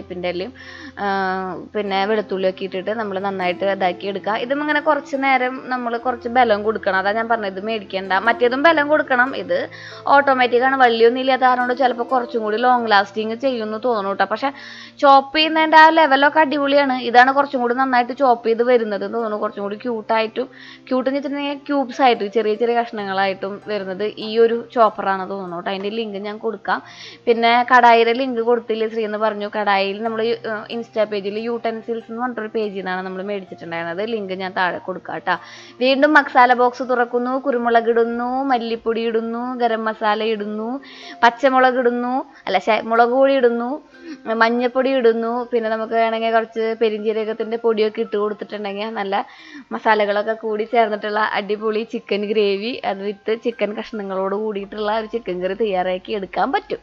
വേപ്പിൻ്റെ ഇലയും ആ, പിന്നെ വെളുത്തുള്ളിയൊക്കെ ഇട്ടിട്ട് നമ്മൾ നന്നായിട്ട് ഇതാക്കി എടുക്കുക ഇതും ഇങ്ങനെ കുറച്ച് നേരം നമ്മൾ കുറച്ച് ബലം കൊടുക്കണം അതാ ഞാൻ പറഞ്ഞത് ഇത് മേടിക്കേണ്ട മറ്റേതും ബലം കൊടുക്കണം ഇത് ഓട്ടോമാറ്റിക് ആണ് വള്ളിയൊന്നും ഇല്ലാത്ത കാരണം ചിലപ്പോൾ കുറച്ചും കൂടി ലോങ് ലാസ്റ്റിങ് ചെയ്യുമെന്ന് തോന്നുന്നു കേട്ടോ പക്ഷെ ചോപ്പ് ചെയ്യുന്നതിൻ്റെ ആ ലെവലൊക്കെ അടിപൊളിയാണ് ഇതാണ് കുറച്ചും കൂടി നന്നായിട്ട് ചോപ്പ് ചെയ്ത് വരുന്നത് എന്ന് തോന്നുന്നു കുറച്ചും കൂടി ക്യൂട്ടായിട്ടും ക്യൂട്ട് എന്ന് വെച്ചിട്ടുണ്ടെങ്കിൽ ക്യൂബ്സ് ആയിട്ട് ചെറിയ ചെറിയ കഷ്ണങ്ങളായിട്ടും വരുന്നത് ഈ ഒരു ചോപ്പറാണ് തോന്നുന്നു കേട്ടോ അതിൻ്റെ ലിങ്ക് ഞാൻ കൊടുക്കാം പിന്നെ കടായിയുടെ ലിങ്ക് കൊടുത്തില്ല ശ്രീ എന്ന് പറഞ്ഞു കടായിൽ നമ്മൾ ഇൻസ്റ്റാ പേജിൽ യൂട്ടൻസിൽസ് എന്ന് പറഞ്ഞിട്ടൊരു പേജിൽ നിന്നാണ് നമ്മൾ മേടിച്ചിട്ടുണ്ടായിരുന്നത് ലിങ്ക് ഞാൻ താഴെ കൊടുക്കാം കേട്ടോ വീണ്ടും മസാല ബോക്സ് തുറക്കുന്നു കുരുമുളക് ഇടുന്നു മല്ലിപ്പൊടി ഇടുന്നു ഗരം മസാല ഇടുന്നു പച്ചമുളക് ഇടുന്നു അല്ല ശ- മുളക് പൊടി ഇടുന്നു മഞ്ഞപ്പൊടി ഇടുന്നു പിന്നെ നമുക്ക് വേണമെങ്കിൽ കുറച്ച് പെരിഞ്ജീരകത്തിൻ്റെ പൊടിയൊക്കെ ഇട്ട് കൊടുത്തിട്ടുണ്ടെങ്കിൽ നല്ല മസാലകളൊക്കെ കൂടി ചേർന്നിട്ടുള്ള അടിപൊളി ചിക്കൻ ഗ്രേവി അത് വിത്ത് ചിക്കൻ കഷ്ണങ്ങളോട് കൂടിയിട്ടുള്ള ഒരു ചിക്കൻ കറി തയ്യാറാക്കി എടുക്കാൻ പറ്റും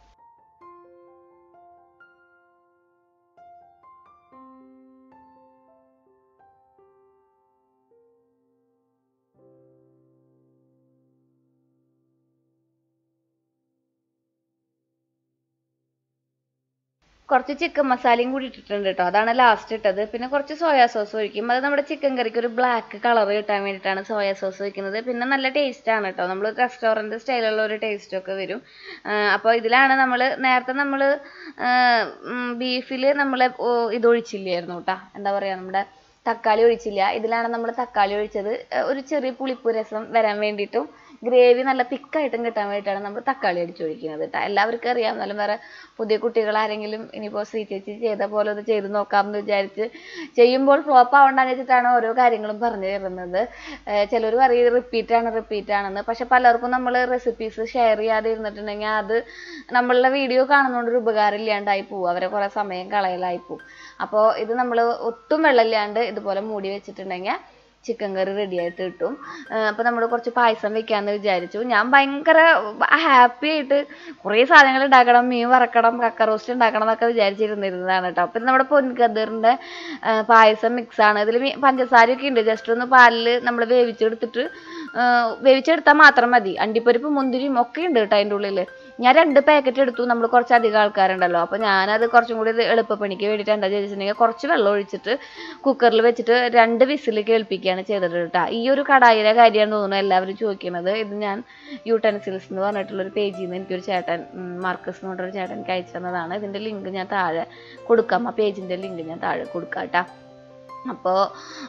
കുറച്ച് ചിക്കൻ മസാലയും കൂടി ഇട്ടിട്ടുണ്ട് കേട്ടോ അതാണ് ലാസ്റ്റ് ഇട്ടത് പിന്നെ കുറച്ച് സോയാ സോസ് ഒഴിക്കും അത് നമ്മുടെ ചിക്കൻ കറിക്ക് ഒരു ബ്ലാക്ക് കളർ കിട്ടാൻ വേണ്ടിയിട്ടാണ് സോയാ സോസ് ഒഴിക്കുന്നത് പിന്നെ നല്ല ടേസ്റ്റ് ആണ് കേട്ടോ നമ്മൾ റെസ്റ്റോറൻറ്റ് സ്റ്റൈലുള്ള ഒരു ടേസ്റ്റ് ഒക്കെ വരും അപ്പോൾ ഇതിലാണ് നമ്മൾ നേരത്തെ നമ്മൾ ബീഫിൽ നമ്മൾ ഇത് ഒഴിച്ചില്ലായിരുന്നു കേട്ടോ എന്താ പറയുക നമ്മുടെ തക്കാളി ഒഴിച്ചില്ല ഇതിലാണ് നമ്മൾ തക്കാളി ഒഴിച്ചത് ഏർ ഒരു ചെറിയ പുളിപ്പ് രസം വരാൻ വേണ്ടിയിട്ടും ഗ്രേവി നല്ല തിക്കായിട്ടും കിട്ടാൻ വേണ്ടിയിട്ടാണ് നമ്മൾ തക്കാളി അടിച്ചൊഴിക്കുന്നത് കേട്ടോ എല്ലാവർക്കും അറിയാം എന്നാലും വേറെ പുതിയ കുട്ടികൾ ആരെങ്കിലും ഇനിയിപ്പോൾ ശ്രീ ചേച്ചി ചെയ്ത പോലെ ഒന്ന് ചെയ്ത് നോക്കാമെന്ന് വിചാരിച്ച് ചെയ്യുമ്പോൾ ഫ്ലോപ്പ് ആവണ്ടെന്ന് വെച്ചിട്ടാണ് ഓരോ കാര്യങ്ങളും പറഞ്ഞു തരുന്നത് ചിലർ പറയും റിപ്പീറ്റ് ആണ് റിപ്പീറ്റ് ആണെന്ന് പക്ഷെ പലർക്കും നമ്മൾ റെസിപ്പീസ് ഷെയർ ചെയ്യാതെ ഇരുന്നിട്ടുണ്ടെങ്കിൽ അത് നമ്മളുടെ വീഡിയോ കാണുന്നതുകൊണ്ട് ഒരു ഉപകാരം ഇല്ലാണ്ടായി പോവും അവരെ കുറേ സമയം കളയലായി പോവും അപ്പോൾ ഇത് നമ്മൾ ഒട്ടും വെള്ളമില്ലാണ്ട് ഇതുപോലെ മൂടി വെച്ചിട്ടുണ്ടെങ്കിൽ ചിക്കൻ കറി റെഡി ആയിട്ട് കിട്ടും അപ്പോൾ നമ്മൾ കുറച്ച് പായസം വെക്കാമെന്ന് വിചാരിച്ചു ഞാൻ ഭയങ്കര ഹാപ്പി ആയിട്ട് കുറേ സാധനങ്ങൾ ഉണ്ടാക്കണം മീൻ വറക്കണം കക്ക റോസ്റ്റ് ഉണ്ടാക്കണം എന്നൊക്കെ വിചാരിച്ചിരുന്നിരുന്നതാണ് കേട്ടോ അപ്പം നമ്മുടെ പൊൻകതിറിൻ്റെ പായസം മിക്സാണ് ഇതിൽ പഞ്ചസാരയൊക്കെ ഉണ്ട് ജസ്റ്റ് ഒന്ന് പാലിൽ നമ്മൾ വേവിച്ചെടുത്തിട്ട് ആ, വേവിച്ചെടുത്താൽ മാത്രം മതി അണ്ടിപ്പരിപ്പ് മുന്തിരിയും ഒക്കെ ഉണ്ട് കേട്ടോ അതിൻ്റെ ഉള്ളിൽ ഞാൻ രണ്ട് പാക്കറ്റ് എടുത്തു നമ്മൾ കുറച്ച് അധികം ആൾക്കാരുണ്ടല്ലോ അപ്പോൾ ഞാനത് കുറച്ചും കൂടി ഇത് എളുപ്പപ്പണിക്ക് വേണ്ടിയിട്ട് എന്താ ചോദിച്ചിട്ടുണ്ടെങ്കിൽ കുറച്ച് വെള്ളം ഒഴിച്ചിട്ട് കുക്കറിൽ വെച്ചിട്ട് രണ്ട് വിസിൽ കേൾപ്പിക്കുകയാണ് ചെയ്തത് കേട്ടോ ഈ ഒരു കടായിലെ കാര്യമാണ് തോന്നുന്നു എല്ലാവരും ചോദിക്കുന്നത് ഇത് ഞാൻ യൂട്ടൻസിൽസ് എന്ന് പറഞ്ഞിട്ടുള്ളൊരു പേജിൽ നിന്ന് എനിക്കൊരു ചേട്ടൻ ഉം, മാർക്കസ് എന്ന് പറഞ്ഞൊരു ചേട്ടൻ എനിക്ക് അയച്ചു തന്നതാണ് ഇതിൻ്റെ ലിങ്ക് ഞാൻ താഴെ കൊടുക്കാം ആ പേജിൻ്റെ ലിങ്ക് ഞാൻ താഴെ കൊടുക്കാം കേട്ടോ അപ്പോൾ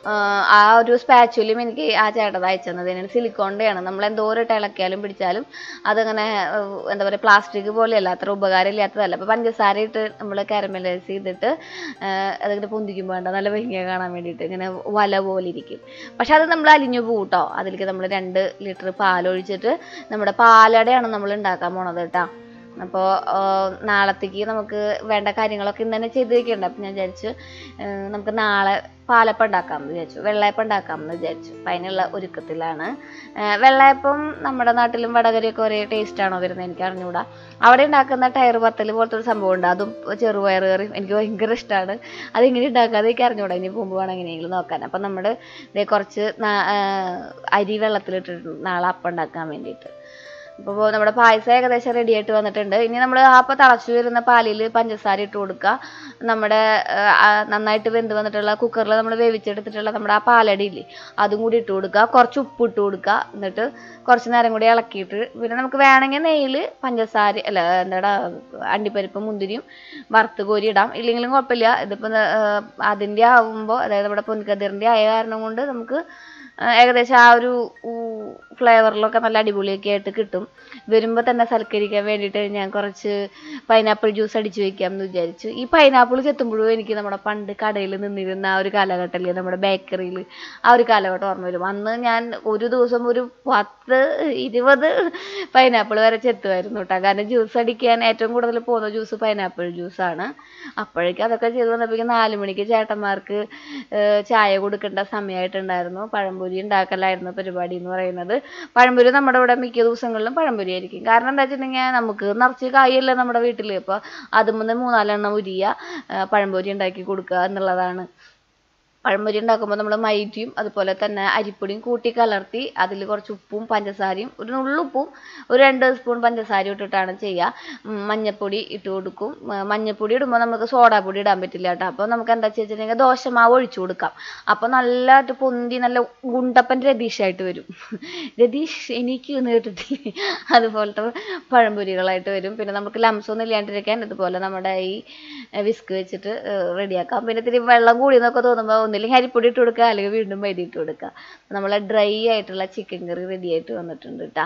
ആ ഒരു സ്പാച്ചുലും എനിക്ക് ആ ചേട്ടൻ അയച്ചു തന്നത് സിലിക്കോണിൻ്റെയാണ് നമ്മൾ എന്തോരം ഇളക്കിയാലും പിടിച്ചാലും അതങ്ങനെ ഏർ, എന്താ പറയുക പ്ലാസ്റ്റിക് പോലെയല്ല അത്ര ഉപകാരം ഇല്ലാത്തതല്ല അപ്പോൾ പഞ്ചസാര ഇട്ട് നമ്മൾ കാരമലൈസ് ചെയ്തിട്ട് ഏർ, അതിങ്ങനെ പൊന്തിക്കുമ്പോൾ വേണ്ട നല്ല ഭംഗിയെ കാണാൻ വേണ്ടിയിട്ട് ഇങ്ങനെ വല പോലെ ഇരിക്കും പക്ഷെ അത് നമ്മൾ അലിഞ്ഞു പോകും കേട്ടോ അതിലേക്ക് നമ്മൾ രണ്ട് ലിറ്റർ പാലൊഴിച്ചിട്ട് നമ്മുടെ പാലടയാണ് നമ്മൾ ഉണ്ടാക്കാൻ പോണത് കേട്ടോ അപ്പോൾ നാളത്തേക്ക് നമുക്ക് വേണ്ട കാര്യങ്ങളൊക്കെ ഇന്ന് തന്നെ ചെയ്ത് വെക്കണ്ട അപ്പം ഞാൻ വിചാരിച്ചു ഏർ നമുക്ക് നാളെ പാലപ്പം ഉണ്ടാക്കാമെന്ന് വിചാരിച്ചു വെള്ളയപ്പം ഉണ്ടാക്കാമെന്ന് വിചാരിച്ചു അപ്പം അതിനുള്ള ഒരുക്കത്തിലാണ് ഏർ വെള്ളയപ്പം നമ്മുടെ നാട്ടിലും വടകരയൊക്കെ ഒരേ ടേസ്റ്റ് ആണോ വരുന്നത് എനിക്ക് അറിഞ്ഞുകൂടാ അവിടെ ഉണ്ടാക്കുന്ന ടയർ പത്തൽ പോലത്തെ ഒരു സംഭവം ഉണ്ട് അതും ചെറുപയർ കറിയും എനിക്ക് ഭയങ്കര ഇഷ്ടമാണ് അതെങ്ങനെ ഉണ്ടാക്കാതെ എനിക്ക് അറിഞ്ഞുകൂടാ ഇനി പോകുമ്പോൾ വേണം എങ്ങനെയെങ്കിലും നോക്കാൻ അപ്പം നമ്മൾ ഇതേ കുറച്ച് നാ- ഏർ അരി വെള്ളത്തിലിട്ടിട്ടുണ്ട് നാളെ അപ്പം ഉണ്ടാക്കാൻ വേണ്ടിയിട്ട് അപ്പോൾ നമ്മുടെ പായസം ഏകദേശം റെഡി ആയിട്ട് വന്നിട്ടുണ്ട് ഇനി നമ്മൾ ആ അപ്പോൾ തിളച്ചു വരുന്ന പാലിൽ പഞ്ചസാര ഇട്ട് കൊടുക്കുക നമ്മുടെ ആ, ആ, നന്നായിട്ട് വെന്ത് വന്നിട്ടുള്ള കുക്കറിൽ നമ്മൾ വേവിച്ചെടുത്തിട്ടുള്ള നമ്മുടെ ആ പാലടി ഇല്ലേ അതും കൂടി ഇട്ട് കൊടുക്കുക കുറച്ച് ഉപ്പ് ഇട്ട് കൊടുക്കുക എന്നിട്ട് കുറച്ച് നേരം കൂടി ഇളക്കിയിട്ട് പിന്നെ നമുക്ക് വേണമെങ്കിൽ നെയ്യിൽ പഞ്ചസാര അല്ല എന്താടാ അണ്ടിപ്പരിപ്പ് മുന്തിരിയും വറുത്ത് കോരി ഇടാം ഇല്ലെങ്കിലും കുഴപ്പമില്ല ഇതിപ്പോൾ അതിൻ്റെ ആവുമ്പോൾ അതായത് നമ്മുടെ പൊൻകതിറിൻ്റെ ആയ കാരണം കൊണ്ട് നമുക്ക് ആ, ഏകദേശം ആ ഒരു ഫ്ലേവറിലൊക്കെ നല്ല അടിപൊളിയൊക്കെ ആയിട്ട് കിട്ടും വരുമ്പോൾ തന്നെ സൽക്കരിക്കാൻ വേണ്ടിയിട്ട് ഞാൻ കുറച്ച് പൈനാപ്പിൾ ജ്യൂസ് അടിച്ചു വെക്കാം എന്ന് വിചാരിച്ചു ഈ പൈനാപ്പിൾ ചെത്തുമ്പോഴും എനിക്ക് നമ്മുടെ പണ്ട് കടയിൽ നിന്നിരുന്ന ആ ഒരു കാലഘട്ടമല്ലേ നമ്മുടെ ബേക്കറിയിൽ ആ ഒരു കാലഘട്ടം ഓർമ്മ വരും അന്ന് ഞാൻ ഒരു ദിവസം ഒരു പത്ത് ഇരുപത് പൈനാപ്പിൾ വരെ ചെത്തുമായിരുന്നു കേട്ടോ കാരണം ജ്യൂസ് അടിക്കാൻ ഏറ്റവും കൂടുതൽ പോകുന്ന ജ്യൂസ് പൈനാപ്പിൾ ജ്യൂസാണ് അപ്പോഴേക്കും അതൊക്കെ ചെയ്ത് വന്നപ്പോഴേക്കും നാല് മണിക്ക് ചേട്ടന്മാർക്ക് ഏഹ് ചായ കൊടുക്കേണ്ട സമയമായിട്ടുണ്ടായിരുന്നു പഴംപൊരി ഉണ്ടാക്കലായിരുന്നു പരിപാടി എന്ന് പറയുന്നത് പഴംപൊരി നമ്മുടെ ഇവിടെ മിക്ക ദിവസങ്ങളിലും പഴംപൊരി ആയിരിക്കും കാരണം എന്താ വെച്ചിട്ടുണ്ടെങ്കിൽ നമുക്ക് നിറച്ച് കായല്ലേ നമ്മുടെ വീട്ടിൽ അപ്പോൾ അതും മൂന്നാലെണ്ണം ഉരിയ ഏഹ് പഴംപൊരി ഉണ്ടാക്കി കൊടുക്കുക എന്നുള്ളതാണ് പഴംപൊരി ഉണ്ടാക്കുമ്പോൾ നമ്മൾ മൈദയും അതുപോലെ തന്നെ അരിപ്പൊടിയും കൂട്ടി കലർത്തി അതിൽ കുറച്ച് ഉപ്പും പഞ്ചസാരയും ഒരു നുള്ളുപ്പും ഒരു രണ്ട് സ്പൂൺ പഞ്ചസാരയും ഇട്ടിട്ടാണ് ചെയ്യുക ഉം, മഞ്ഞപ്പൊടി ഇട്ട് കൊടുക്കും ഉം, മഞ്ഞപ്പൊടി ഇടുമ്പോൾ നമുക്ക് സോഡാപ്പൊടി ഇടാൻ പറ്റില്ല കേട്ടോ അപ്പോൾ നമുക്ക് എന്താ വെച്ചിട്ടുണ്ടെങ്കിൽ ദോശമാവ് ഒഴിച്ചു കൊടുക്കാം അപ്പോൾ നല്ലതായിട്ട് പൊന്തി നല്ല ഗുണ്ടപ്പൻ രതീഷായിട്ട് വരും രതീഷ് എനിക്ക് എന്ന് കേട്ടിട്ടില്ലേ അതുപോലത്തെ പഴംപൊരികളായിട്ട് വരും പിന്നെ നമുക്ക് ലംസ് ഒന്നും ഇല്ലാണ്ടിരിക്കാൻ ഇതുപോലെ നമ്മുടെ ഈ വിസ്ക് വെച്ചിട്ട് റെഡിയാക്കാം പിന്നെ ഇത്തിരി വെള്ളം കൂടി എന്നൊക്കെ തോന്നുമ്പോൾ ഒന്നില്ലെങ്കിൽ അരിപ്പൊടി ഇട്ട് കൊടുക്കുക അല്ലെങ്കിൽ വീണ്ടും മൈദ ഇട്ട് കൊടുക്കുക നമ്മളെ ഡ്രൈ ആയിട്ടുള്ള ചിക്കൻ കറി റെഡി ആയിട്ട് വന്നിട്ടുണ്ട് കേട്ടാ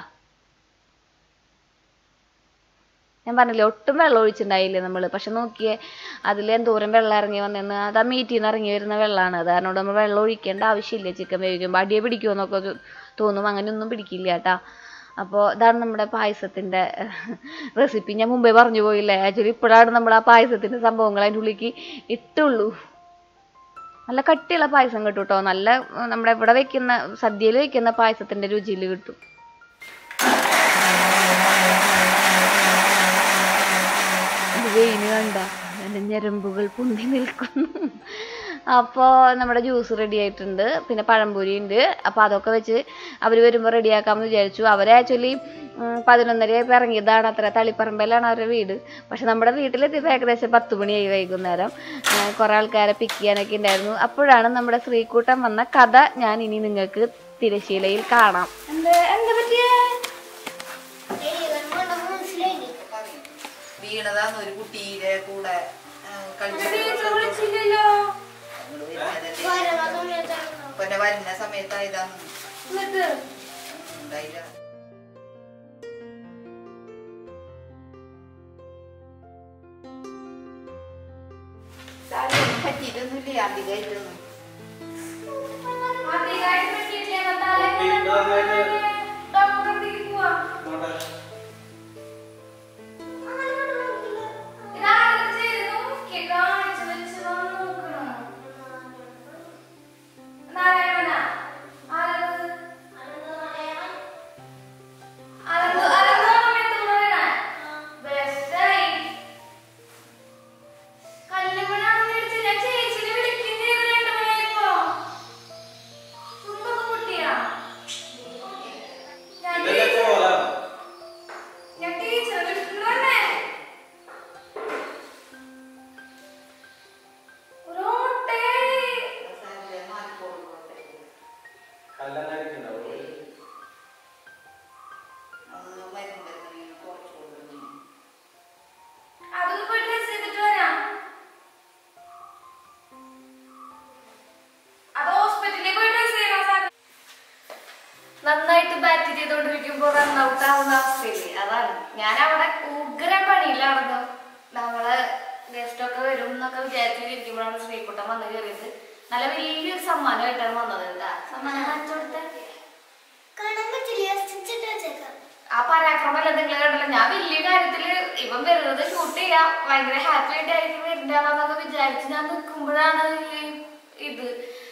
ഞാൻ പറഞ്ഞില്ലേ ഒട്ടും വെള്ളം ഒഴിച്ചിട്ടുണ്ടായില്ലേ നമ്മൾ പക്ഷെ നോക്കിയേ അതിൽ എന്തോരം വെള്ളം ഇറങ്ങി വന്നെന്ന് അത് ആ മീറ്റിൽ നിന്ന് ഇറങ്ങി വരുന്ന വെള്ളമാണ് അത് കാരണം നമ്മൾ വെള്ളം ഒഴിക്കേണ്ട ആവശ്യമില്ല ചിക്കൻ വേവിക്കുമ്പോൾ അടിയെ പിടിക്കുമെന്നൊക്കെ ഒരു തോന്നും അങ്ങനെയൊന്നും പിടിക്കില്ല കേട്ടാ അപ്പോൾ ഇതാണ് നമ്മുടെ പായസത്തിൻ്റെ റെസിപ്പി ഞാൻ മുമ്പേ പറഞ്ഞു പോയില്ലേ ആക്ച്വലി ഇപ്പോഴാണ് നമ്മൾ ആ പായസത്തിൻ്റെ സംഭവങ്ങൾ അതിൻ്റെ ഉള്ളിലേക്ക് ഇട്ടുള്ളൂ നല്ല കട്ടിയുള്ള പായസം കിട്ടും കേട്ടോ നല്ല ഉം, നമ്മുടെ ഇവിടെ വെക്കുന്ന സദ്യയിൽ വെക്കുന്ന പായസത്തിൻ്റെ രുചിയിൽ കിട്ടും ഇത് വെയിന് കണ്ട എൻ്റെ ഞരമ്പുകൾ പൊന്തി നിൽക്കുന്നു അപ്പോൾ നമ്മുടെ ജ്യൂസ് റെഡി ആയിട്ടുണ്ട് പിന്നെ പഴംപൊരി ഉണ്ട് അപ്പോൾ അതൊക്കെ വെച്ച് അവർ വരുമ്പോൾ റെഡിയാക്കാമെന്ന് വിചാരിച്ചു അവർ ആക്ച്വലി പതിനൊന്നരയായപ്പോൾ ഇറങ്ങിയതാണ് അത്ര തളിപ്പറമ്പിലാണ് അവരുടെ വീട് പക്ഷെ നമ്മുടെ വീട്ടിലെത്തിയപ്പോൾ ഏകദേശം പത്ത് മണിയായി വൈകുന്നേരം കുറേ ആൾക്കാരെ പിക്ക് ചെയ്യാനൊക്കെ ഉണ്ടായിരുന്നു അപ്പോഴാണ് നമ്മുടെ ശ്രീകൂട്ടം വന്ന കഥ ഞാൻ ഇനി നിങ്ങൾക്ക് തിരശീലയിൽ കാണാം എന്ത് എന്താ പറ്റിയേ വീണതാന്ന് ഒരു കുട്ടിയുടെ കൂടെ ആ, കളിച്ചിട്ട് വീട്ടിൽ വിളിച്ചില്ലല്ലോ അവള് വീണത്. പിന്നെ വരുന്ന സമയത്തായതാന്ന് എന്നിട്ട് ഉണ്ടായില്ല പറ്റിയിട്ടൊന്നുമില്ല അധികമായിട്ടൊന്നും അധികമായിട്ട് പറ്റിയിട്ടില്ല എന്നാ തല പൊട്ടിയിട്ട് നന്നായിട്ട് ഡോക്ടറെ അടുത്തേക്ക് പോവാം നോട്ടെ. ഇതാരൊക്കെ ചെയ്ത് നോക്കി കാണിച്ച് വെച്ച് നോക്കണം നാരായണനാ ആരത് അലങ്കു അലങ്കോണം എത്തുമ്പോഴാണ് ബെസ്റ്റായി കല്ലുമണാണ് വിളിച്ച് ഞാൻ ചേച്ചിനെ വിളിക്കുന്നത് രണ്ട് മണിയായപ്പോ തുമ്പൊക്കെ പൊട്ടിയാ ഞാൻ ഇതല്ലേ പോലെ ഞാൻ ടീച്ചറെ വിളിക്കുന്നതന്നെ ഒരോട്ടയായി കല്ലങ്ങാടിക്കുണ്ടാവും അതൊന്ന് പോയി ഡ്രസ് ചെയ്തിട്ട് വരാം അത് ഹോസ്പിറ്റലിൽ പോയി ഡ്രസ് ചെയ്യണം സാർ നന്നായിട്ട് ബാറ്റ് ചെയ്തോണ്ടിരിക്കുമ്പോ റൺ ഔട്ട് ആവുന്ന അവസ്ഥയില്ലേ അതാണ് ഞാൻ അവിടെ ഉഗ്രം പണിയിലാണെന്ന് നമ്മള് ഗസ്റ്റ് ഒക്കെ വരും എന്നൊക്കെ വിചാരിച്ചിരിക്കുമ്പോഴാണ് ശ്രീകുട്ടൻ വന്ന് കയറിയത് നല്ല വലിയൊരു സമ്മാനമായിട്ടാണ് വന്നത് എന്താ സമ്മാനം കാണിച്ചു കൊടുത്തേ കാണാൻ പറ്റില്ല സ്റ്റിച്ചിട്ട് വെച്ചേക്കാം ആ പരാക്രമല്ല നിങ്ങൾ കണ്ടല്ലോ ഞാൻ വലിയ കാര്യത്തില് ഇവൻ വരുന്നത് ഷൂട്ട് ചെയ്യാം ഭയങ്കര ഹാപ്പി ആയിട്ട് ആയിരിക്കും വരുന്നതാണെന്നൊക്കെ വിചാരിച്ച് ഞാൻ നിൽക്കുമ്പോഴാണ് ഈ ഇത്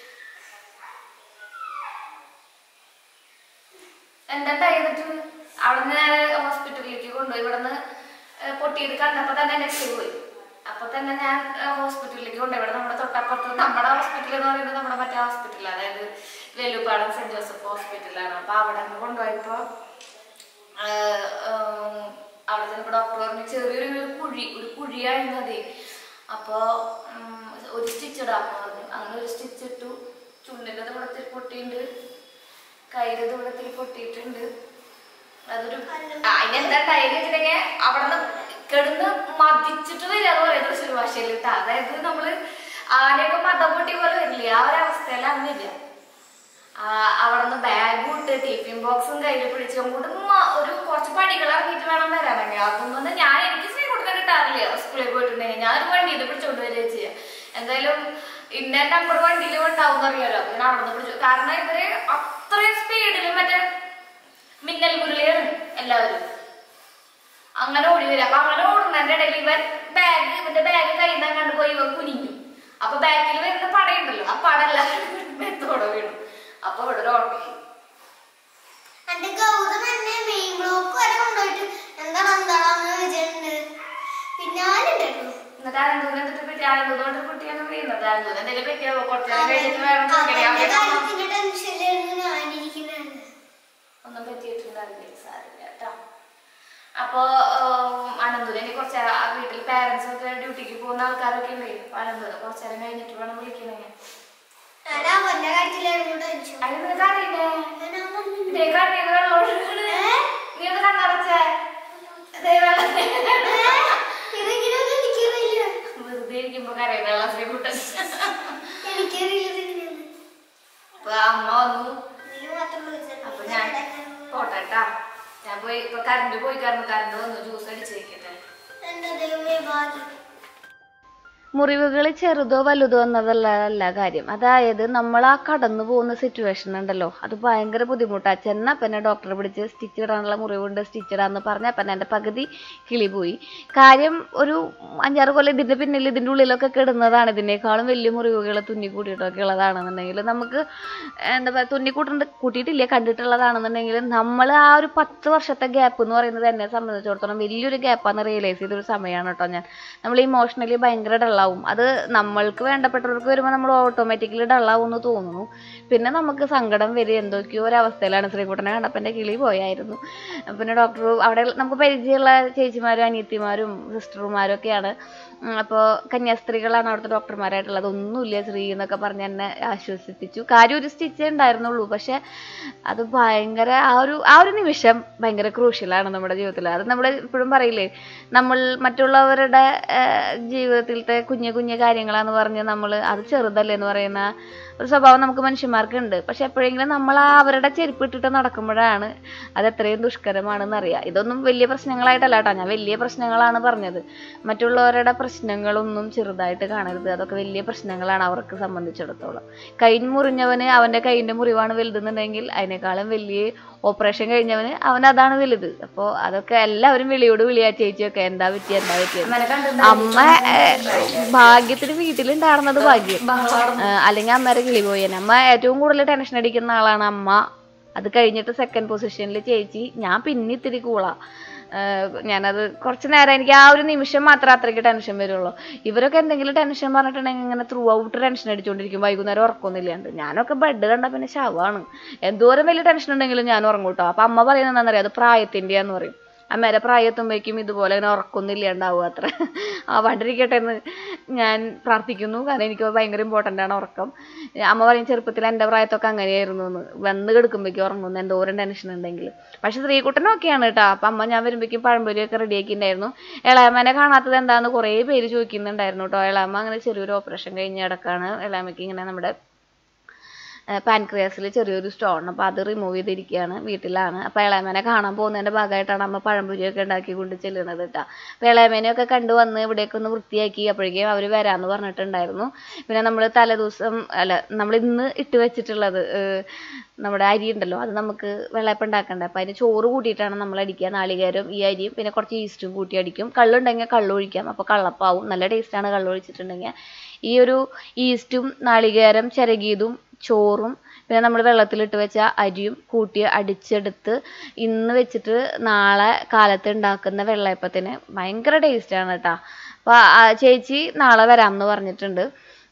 എന്താ കഴിഞ്ഞിട്ട് അവിടുന്ന് ഞാൻ ഹോസ്പിറ്റലിലേക്ക് കൊണ്ടുപോയി ഇവിടുന്ന് ഏഹ് പൊട്ടിയത് കണ്ടപ്പോ തന്നെ നെക്സ്റ്റ് പോയി അപ്പൊ തന്നെ ഞാൻ ഏഹ് ഹോസ്പിറ്റലിലേക്ക് കൊണ്ടുപോയി ഇവിടെ നമ്മുടെ തൊട്ടപ്പുറത്ത് നമ്മുടെ ഹോസ്പിറ്റൽ എന്ന് പറയുന്നത് നമ്മുടെ മറ്റേ ഹോസ്പിറ്റൽ അതായത് വെല്ലുപ്പാടം സെന്റ് ജോസഫ് ഹോസ്പിറ്റലാണ് അപ്പൊ അവിടെ നിന്ന് കൊണ്ടുപോയപ്പോ ആഹ് ഉം അവിടെ ചെന്നപ്പോ ഡോക്ടർ പറഞ്ഞു ചെറിയൊരു ഒരു കുഴി ഒരു കുഴിയായിരുന്നു അതെ അപ്പോ ഉം, ഒരു സ്റ്റിച്ച് ഇടാന്ന് പറഞ്ഞു അങ്ങനെ ഒരു സ്റ്റിച്ച് ഇട്ടു ചുണ്ടിന്റെ ദൂരത്തിൽ പൊട്ടിയിട്ടുണ്ട് കയ്യിലെ ദൂരത്തിൽ പൊട്ടിയിട്ടുണ്ട് അതൊരു ആ, അതിനെന്താ ടൈം വെച്ചിട്ടുണ്ടെങ്കിൽ അവിടെ നിന്ന് കിടന്ന് മതിച്ചിട്ട് വരിക എന്ന് പറയുന്നത് തൃശ്ശൂർ ഭാഷയിൽ ട്ടാ. അതായത് നമ്മള് ആരെയൊക്കെ മതം പൊട്ടിയ പോലെ വരില്ലേ ആ ഒരു അവസ്ഥയിലാണ് വരിക അവിടെ നിന്ന് ബാഗും ഇട്ട് ടിഫിൻ ബോക്സും കയ്യിൽ പിടിച്ച് അങ്ങോട്ട് മ- ഒരു കുറച്ച് പണികൾ ഇറങ്ങിയിട്ട് വേണം വരാനെങ്കിൽ അതൊന്നും ഞാൻ എനിക്ക് സ്ത്രീ കൊടുക്കാൻ കിട്ടാറില്ല സ്കൂളിൽ പോയിട്ടുണ്ടെങ്കിൽ ഞാൻ ഒരു വണ്ടിയിൽ പിടിച്ചോണ്ട് വരിക ചെയ്യാം എന്തായാലും ഇന്ന നമ്പർ വണ്ടിയിൽ ഉണ്ടാവും അറിയാലോ അപ്പൊ ഞാൻ അവിടെ നിന്ന് പിടിച്ചു കാരണം ഇവര് അത്രയും സ്പീഡിൽ മറ്റേ മിന്നൽ മുരളിയാണ് എല്ലാവരും അങ്ങനെ ഓടി വരും അപ്പൊ അങ്ങനെ ഓടുന്നതിന്റെ ഇടയിൽ ഇവൻ ബാഗ് ഇവന്റെ ബാഗ് കയ്യിൽ നിന്ന് കണ്ടു പോയി ഇവൻ കുനിഞ്ഞു അപ്പൊ ബാക്കിൽ വരുന്ന പടയുണ്ടല്ലോ ആ പടെല്ലാം മെത്തോടെ വീണു അപ്പൊ ഇവിടെ ഒരു ഓട്ടം എന്റെ ഗൗതം എന്നെ മെയിൻ ബ്ലോക്ക് വരെ കൊണ്ടുപോയിട്ട് എന്താണ് എന്താണെന്ന് വിചാരിച്ചിട്ടുണ്ട് പിന്നാലെ ഉണ്ടായിരുന്നു എന്നിട്ട് അനന്തപുരം എന്നിട്ട് കുട്ടി അനന്തപുരം കുട്ടിയാണ് വീണത് ഇരുന്നത് അന്ന് എന്തെങ്കിലും പറ്റിയോ കുറച്ചു നേരം കഴിഞ്ഞിട്ട് വേണം നോക്കണേ അവന്റെ അവിടെ കാര്യത്തിന്റെ ടെൻഷനിലായിരുന്നു ഞാനിരിക്കുന്നത് ഒന്നും പറ്റിയിട്ടുണ്ടാവില്ല സാരില്ല കേട്ടോ അപ്പോ അനന്തൂരിന് കുറച്ച് ആ വീട്ടിൽ പാരന്റ്സ് ഒക്കെ ഡ്യൂട്ടിക്ക് പോകുന്ന ആൾക്കാരൊക്കെ ഉണ്ട് അപ്പൊ അനന്തൂര് കുറച്ചു നേരം കഴിഞ്ഞിട്ട് വേണം വിളിക്കണേ ഞാൻ അവന്റെ കാര്യത്തിലായിരുന്നു ടെൻഷൻ അതിന് നിനക്ക് അറിയില്ലേ ഞാൻ അവൻ ഇതേ കണ്ണീര് വെള്ളം ഒഴുകുന്നു. നീ ഒന്ന് കണ്ണടച്ചേ ദേ വെള്ളം. ഇതെങ്ങനെയൊന്നും എനിക്കറിയില്ല വെറുതെ ഇരിക്കുമ്പോ കരയുന്നുള്ള ശ്രീകുട്ടൻ എനിക്കറിയില്ല ഇതെങ്ങനെയാന്ന് അപ്പൊ അമ്മ വന്നു നീ മാത്രം വിളിച്ചത് അപ്പൊ ഞാൻ പോട്ടെ ട്ടാ. ഞാൻ പോയി ഇപ്പൊ കറണ്ട് പോയി കാരണം കറണ്ട് വന്നു ജ്യൂസ് അടിച്ച് വെക്കട്ടെ എന്റെ ദൈവമേ ഭാഗ്യം മുറിവുകൾ ചെറുതോ വലുതോ എന്നതല്ല അല്ല കാര്യം അതായത് നമ്മൾ ആ കടന്നു പോകുന്ന സിറ്റുവേഷൻ ഉണ്ടല്ലോ അത് ഭയങ്കര ബുദ്ധിമുട്ടാണ് ചെന്നപ്പന്നെ ഡോക്ടറെ പിടിച്ച് സ്റ്റിച്ച് ഇടാനുള്ള മുറിവുണ്ട് സ്റ്റിച്ച് ഇടാന്ന് പറഞ്ഞപ്പന്നെ എൻ്റെ പകുതി കിളി പോയി കാര്യം ഒരു അഞ്ചാറ് കൊല്ലം ഇതിൻ്റെ പിന്നിൽ ഇതിൻ്റെ ഉള്ളിലൊക്കെ കിടന്നതാണ് ഇതിനേക്കാളും വലിയ മുറിവുകൾ തുന്നി കൂട്ടിയിട്ടൊക്കെ ഉള്ളതാണെന്നുണ്ടെങ്കിൽ നമുക്ക് എന്താ പറയുക തുന്നി കൂട്ടുണ്ട് കൂട്ടിയിട്ടില്ല കണ്ടിട്ടുള്ളതാണെന്നുണ്ടെങ്കിൽ നമ്മൾ ആ ഒരു പത്ത് വർഷത്തെ ഗ്യാപ്പ് എന്ന് പറയുന്നത് എന്നെ സംബന്ധിച്ചിടത്തോളം വലിയൊരു ഗ്യാപ്പാന്ന് റിയലൈസ് ചെയ്തൊരു സമയമാണ് കേട്ടോ ഞാൻ നമ്മൾ ഇമോഷണലി ഭയങ്കര ഡള്ളാവും അത് നമ്മൾക്ക് വേണ്ടപ്പെട്ടവർക്ക് വരുമ്പോൾ നമ്മൾ ഓട്ടോമാറ്റിക്കലി ഡള്ളാവും എന്ന് തോന്നുന്നു പിന്നെ നമുക്ക് സങ്കടം വരും എന്തൊക്കെയോ ഒരു അവസ്ഥയിലാണ് ശ്രീകുട്ടനെ കണ്ടപ്പോൾ എൻ്റെ കിളി പോയായിരുന്നു പിന്നെ ഡോക്ടർ അവിടെ നമുക്ക് പരിചയമുള്ള ചേച്ചിമാരും അനിയത്തിമാരും സിസ്റ്റർമാരും ഒക്കെയാണ് അപ്പോൾ കന്യാസ്ത്രീകളാണ് അവിടുത്തെ ഡോക്ടർമാരായിട്ടുള്ളത് ഒന്നുമില്ല ശ്രീ എന്നൊക്കെ പറഞ്ഞ് എന്നെ ആശ്വസിപ്പിച്ചു കാര്യം ഒരു സ്റ്റിച്ചേ ഉണ്ടായിരുന്നുള്ളൂ പക്ഷെ അത് ഭയങ്കര ആ ഒരു ആ ഒരു നിമിഷം ഭയങ്കര ക്രൂഷ്യലാണ് നമ്മുടെ ജീവിതത്തിൽ അത് നമ്മൾ ഇപ്പോഴും പറയില്ലേ നമ്മൾ മറ്റുള്ളവരുടെ ആഹ്, ജീവിതത്തിലത്തെ കുഞ്ഞു കുഞ്ഞു കാര്യങ്ങളാന്ന് പറഞ്ഞ് നമ്മൾ അത് ചെറുതല്ലേ എന്ന് പറയുന്ന ഒരു സ്വഭാവം നമുക്ക് മനുഷ്യന്മാർക്ക് ഉണ്ട് പക്ഷെ എപ്പോഴെങ്കിലും നമ്മൾ ആ അവരുടെ ചെരുപ്പ് ഇട്ടിട്ട് നടക്കുമ്പോഴാണ് അത് എത്രയും ദുഷ്കരമാണെന്ന് അറിയാം ഇതൊന്നും വലിയ പ്രശ്നങ്ങളായിട്ടല്ല കേട്ടോ ഞാൻ വലിയ പ്രശ്നങ്ങളാണ് പറഞ്ഞത് മറ്റുള്ളവരുടെ പ്രശ്നങ്ങളൊന്നും ചെറുതായിട്ട് കാണരുത് അതൊക്കെ വലിയ പ്രശ്നങ്ങളാണ് അവർക്ക് സംബന്ധിച്ചിടത്തോളം കൈ മുറിഞ്ഞവന് അവന്റെ കൈയിന്റെ മുറിവാണ് വലുതെന്നുണ്ടെങ്കിൽ അതിനേക്കാളും വലിയ ഓപ്പറേഷൻ കഴിഞ്ഞവന് അവൻ അതാണ് വലുത് അപ്പോൾ അതൊക്കെ എല്ലാവരും വിളിയോട് വിളിയാ ചേച്ചിയൊക്കെ എന്താ പറ്റിയ എന്താ പറ്റിയത് അമ്മനെ കണ്ടിട്ട് അമ്മ ഏഹ്, ഭാഗ്യത്തിന് വീട്ടിലുണ്ടായിരുന്നത് ഭാഗ്യം ഏഹ്, അല്ലെങ്കിൽ അമ്മേരെ കിളി പോയേനെ അമ്മ ഏറ്റവും കൂടുതൽ ടെൻഷൻ അടിക്കുന്ന ആളാണ് അമ്മ അത് കഴിഞ്ഞിട്ട് സെക്കൻഡ് പൊസിഷനിൽ ചേച്ചി ഞാൻ പിന്നെ ഇത്തിരി കൂളാ ഏഹ്, ഞാനത് കുറച്ച് നേരം എനിക്ക് ആ ഒരു നിമിഷം മാത്രമേ അത്രയ്ക്ക് ടെൻഷൻ വരുള്ളൂ ഇവരൊക്കെ എന്തെങ്കിലും ടെൻഷൻ പറഞ്ഞിട്ടുണ്ടെങ്കിൽ ഇങ്ങനെ ത്രൂ ഔട്ട് ടെൻഷൻ അടിച്ചുകൊണ്ടിരിക്കും വൈകുന്നേരം ഉറക്കമൊന്നും ഇല്ലാണ്ട് ഞാനൊക്കെ ബെഡ് കണ്ട പിന്നെ ശവമാണ് എന്തോരം വലിയ ടെൻഷൻ ഉണ്ടെങ്കിലും ഞാൻ ഉറങ്ങും കേട്ടോ അപ്പൊ അമ്മ പറയുന്നത് എന്താണെന്നറിയാം അത് പ്രായത്തിൻ്റെയാന്ന് പറയും അമ്മേരെ പ്രായത്തുമ്പോഴേക്കും ഇതുപോലെ ഇങ്ങനെ ഉറക്കൊന്നും ഇല്ലാണ്ടാവും അത്ര ആവാണ്ടിരിക്കട്ടെ എന്ന് ഞാൻ പ്രാർത്ഥിക്കുന്നു കാരണം എനിക്ക് ഭയങ്കര ഇമ്പോർട്ടൻ്റ് ആണ് ഉറക്കം അമ്മ പറയും ചെറുപ്പത്തിൽ എൻ്റെ പ്രായത്തൊക്കെ അങ്ങനെയായിരുന്നു എന്ന് വന്ന് കിടക്കുമ്പോഴേക്കും ഉറങ്ങുന്നു എന്തോരം ടെൻഷൻ ഉണ്ടെങ്കിൽ പക്ഷെ സ്ത്രീകുട്ടനും ഒക്കെയാണ് കേട്ടോ അപ്പം അമ്മ ഞാൻ വരുമ്പോഴേക്കും പഴംപൊരിയൊക്കെ റെഡിയാക്കിയിട്ടുണ്ടായിരുന്നു ഇളയമ്മനെ കാണാത്തത് എന്താന്ന് കുറേ പേര് ചോദിക്കുന്നുണ്ടായിരുന്നു കേട്ടോ ഇളയമ്മ അങ്ങനെ ചെറിയൊരു ഓപ്പറേഷൻ കഴിഞ്ഞ ഇടക്കാണ് ഇളയമ്മയ്ക്ക് ഇങ്ങനെ നമ്മുടെ പാൻക്രിയാസിൽ ചെറിയൊരു സ്റ്റോൺ അപ്പോൾ അത് റിമൂവ് ചെയ്തിരിക്കുകയാണ് വീട്ടിലാണ് അപ്പോൾ ഇളയമേനെ കാണാൻ പോകുന്നതിൻ്റെ ഭാഗമായിട്ടാണ് അമ്മ പഴംപൊരിയൊക്കെ ഉണ്ടാക്കി കൊണ്ട് ചെല്ലുന്നത് കേട്ടോ അപ്പോൾ ഇളയമേനെയൊക്കെ കണ്ടു വന്ന് ഇവിടേക്ക് ഒന്ന് വൃത്തിയാക്കി അപ്പോഴേക്കും അവർ വരാമെന്ന് പറഞ്ഞിട്ടുണ്ടായിരുന്നു പിന്നെ നമ്മൾ തലേദിവസം അല്ല നമ്മൾ ഇന്ന് ഇട്ട് വെച്ചിട്ടുള്ളത് ഏഹ്, നമ്മുടെ അരി ഉണ്ടല്ലോ അത് നമുക്ക് വെള്ളയപ്പം ഉണ്ടാക്കണ്ടേ അപ്പോൾ അതിന് ചോറ് കൂട്ടിയിട്ടാണ് നമ്മൾ അടിക്കുക നാളികേരം ഈ അരിയും പിന്നെ കുറച്ച് ഈസ്റ്റും കൂട്ടി അടിക്കും കള്ളുണ്ടെങ്കിൽ കള്ള് ഒഴിക്കാം അപ്പോൾ കള്ളപ്പാവും നല്ല ടേസ്റ്റാണ് കള്ള് ഒഴിച്ചിട്ടുണ്ടെങ്കിൽ ഈ ഒരു ഈസ്റ്റും നാളികേരം ചിരകിയതും ചോറും പിന്നെ നമ്മൾ വെള്ളത്തിലിട്ട് വെച്ച അരിയും കൂട്ടി അടിച്ചെടുത്ത് ഇന്ന് വെച്ചിട്ട് നാളെ കാലത്ത് ഉണ്ടാക്കുന്ന വെള്ളയപ്പത്തിന് ഭയങ്കര ടേസ്റ്റാണ് കേട്ടോ അപ്പോൾ ചേച്ചി നാളെ വരാമെന്ന് പറഞ്ഞിട്ടുണ്ട്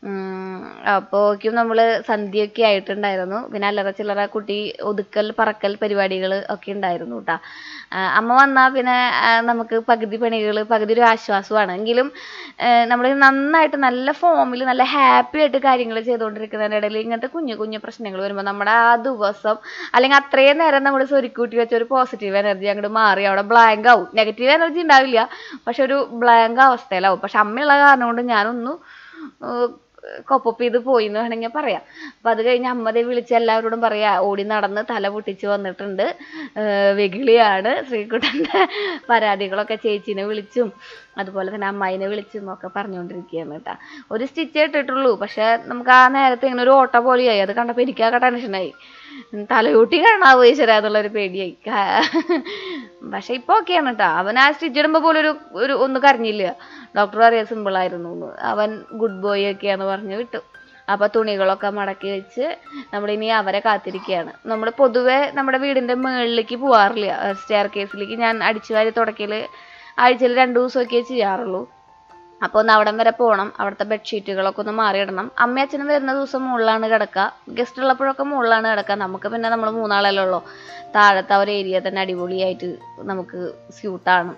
അപ്പോഴേക്കും നമ്മൾ സന്ധ്യയൊക്കെ ആയിട്ടുണ്ടായിരുന്നു പിന്നെ അല്ലറ ചില്ലറ കുട്ടി ഒതുക്കൽ പറക്കൽ പരിപാടികൾ ഒക്കെ ഉണ്ടായിരുന്നു കേട്ടോ അമ്മ വന്നാൽ പിന്നെ ആ, നമുക്ക് പകുതി പണികൾ പകുതി ഒരു ആശ്വാസമാണ് എങ്കിലും നമ്മൾ നന്നായിട്ട് നല്ല ഫോമിൽ നല്ല ഹാപ്പി ആയിട്ട് കാര്യങ്ങൾ ചെയ്തുകൊണ്ടിരിക്കുന്നതിൻ്റെ ഇടയിൽ ഇങ്ങനത്തെ കുഞ്ഞു കുഞ്ഞു പ്രശ്നങ്ങൾ വരുമ്പോൾ നമ്മുടെ ആ ദിവസം അല്ലെങ്കിൽ അത്രയും നേരം നമ്മൾ സ്വരുക്കൂട്ടി വെച്ച ഒരു പോസിറ്റീവ് എനർജി അങ്ങോട്ട് മാറി അവിടെ ബ്ലാങ്ക് ആവും നെഗറ്റീവ് എനർജി ഉണ്ടാവില്ല പക്ഷെ ഒരു ബ്ലാങ്ക് അവസ്ഥയിലാവും പക്ഷെ അമ്മയുള്ള കാരണം കൊണ്ട് ഞാനൊന്നു കൊപ്പപ്പ് ചെയ്ത് പോയി എന്ന് വേണമെങ്കിൽ പറയാം അപ്പം അത് കഴിഞ്ഞ് അമ്മതെ വിളിച്ച് എല്ലാവരോടും പറയാ ഓടി നടന്ന് തല പൊട്ടിച്ച് വന്നിട്ടുണ്ട് ഏഹ് വെകിളിയാണ് ശ്രീകുട്ടൻ്റെ പരാതികളൊക്കെ ചേച്ചീനെ വിളിച്ചും അതുപോലെ തന്നെ അമ്മായിനെ വിളിച്ചും ഒക്കെ പറഞ്ഞുകൊണ്ടിരിക്കുകയാണ് കേട്ടോ ഒരു സ്റ്റിച്ച് ഇട്ടിട്ടുള്ളൂ പക്ഷെ നമുക്ക് ആ നേരത്തെ ഇങ്ങനെ ഒരു ഓട്ട പോലെയായി അത് കണ്ടപ്പോൾ എനിക്കാകെ ടെൻഷനായി തലയൂട്ടി കാണാവോ ഈശ്വര എന്നുള്ളൊരു പേടിയായി കാ- പക്ഷെ ഇപ്പൊ ഓക്കെയാണ് കേട്ടോ അവൻ ആ സ്റ്റിച്ച് ഇടുമ്പോൾ പോലും ഒരു ഒരു ഒന്ന് കരഞ്ഞില്ല ഡോക്ടർ അറിയാൻ സിമ്പിൾ ആയിരുന്നു എന്ന് അവൻ ഗുഡ് ബോയ് ഒക്കെയാന്ന് പറഞ്ഞ് വിട്ടു അപ്പൊ തുണികളൊക്കെ മടക്കി വെച്ച് നമ്മളിനി അവരെ കാത്തിരിക്കുകയാണ് നമ്മൾ പൊതുവെ നമ്മുടെ വീടിന്റെ മുകളിലേക്ക് പോവാറില്ല സ്റ്റെയർ കേസിലേക്ക് ഞാൻ അടിച്ചു വാരി തുടക്കല് ആഴ്ചയിൽ രണ്ടു ദിവസമൊക്കെ ചെയ്യാറുള്ളൂ അപ്പോൾ ഒന്ന് അവിടം വരെ പോകണം അവിടുത്തെ ബെഡ്ഷീറ്റുകളൊക്കെ ഒന്ന് മാറിയിടണം അമ്മയും അച്ഛനും വരുന്ന ദിവസം മുകളിലാണ് കിടക്കുക ഗസ്റ്റ് ഉള്ളപ്പോഴൊക്കെ മുകളിലാണ് കിടക്കുക നമുക്ക് പിന്നെ നമ്മൾ മൂന്നാളല്ലേ ഉള്ളൂ താഴത്തെ ആ ഒരു ഏരിയ തന്നെ അടിപൊളിയായിട്ട് നമുക്ക് സ്യൂട്ടാണ്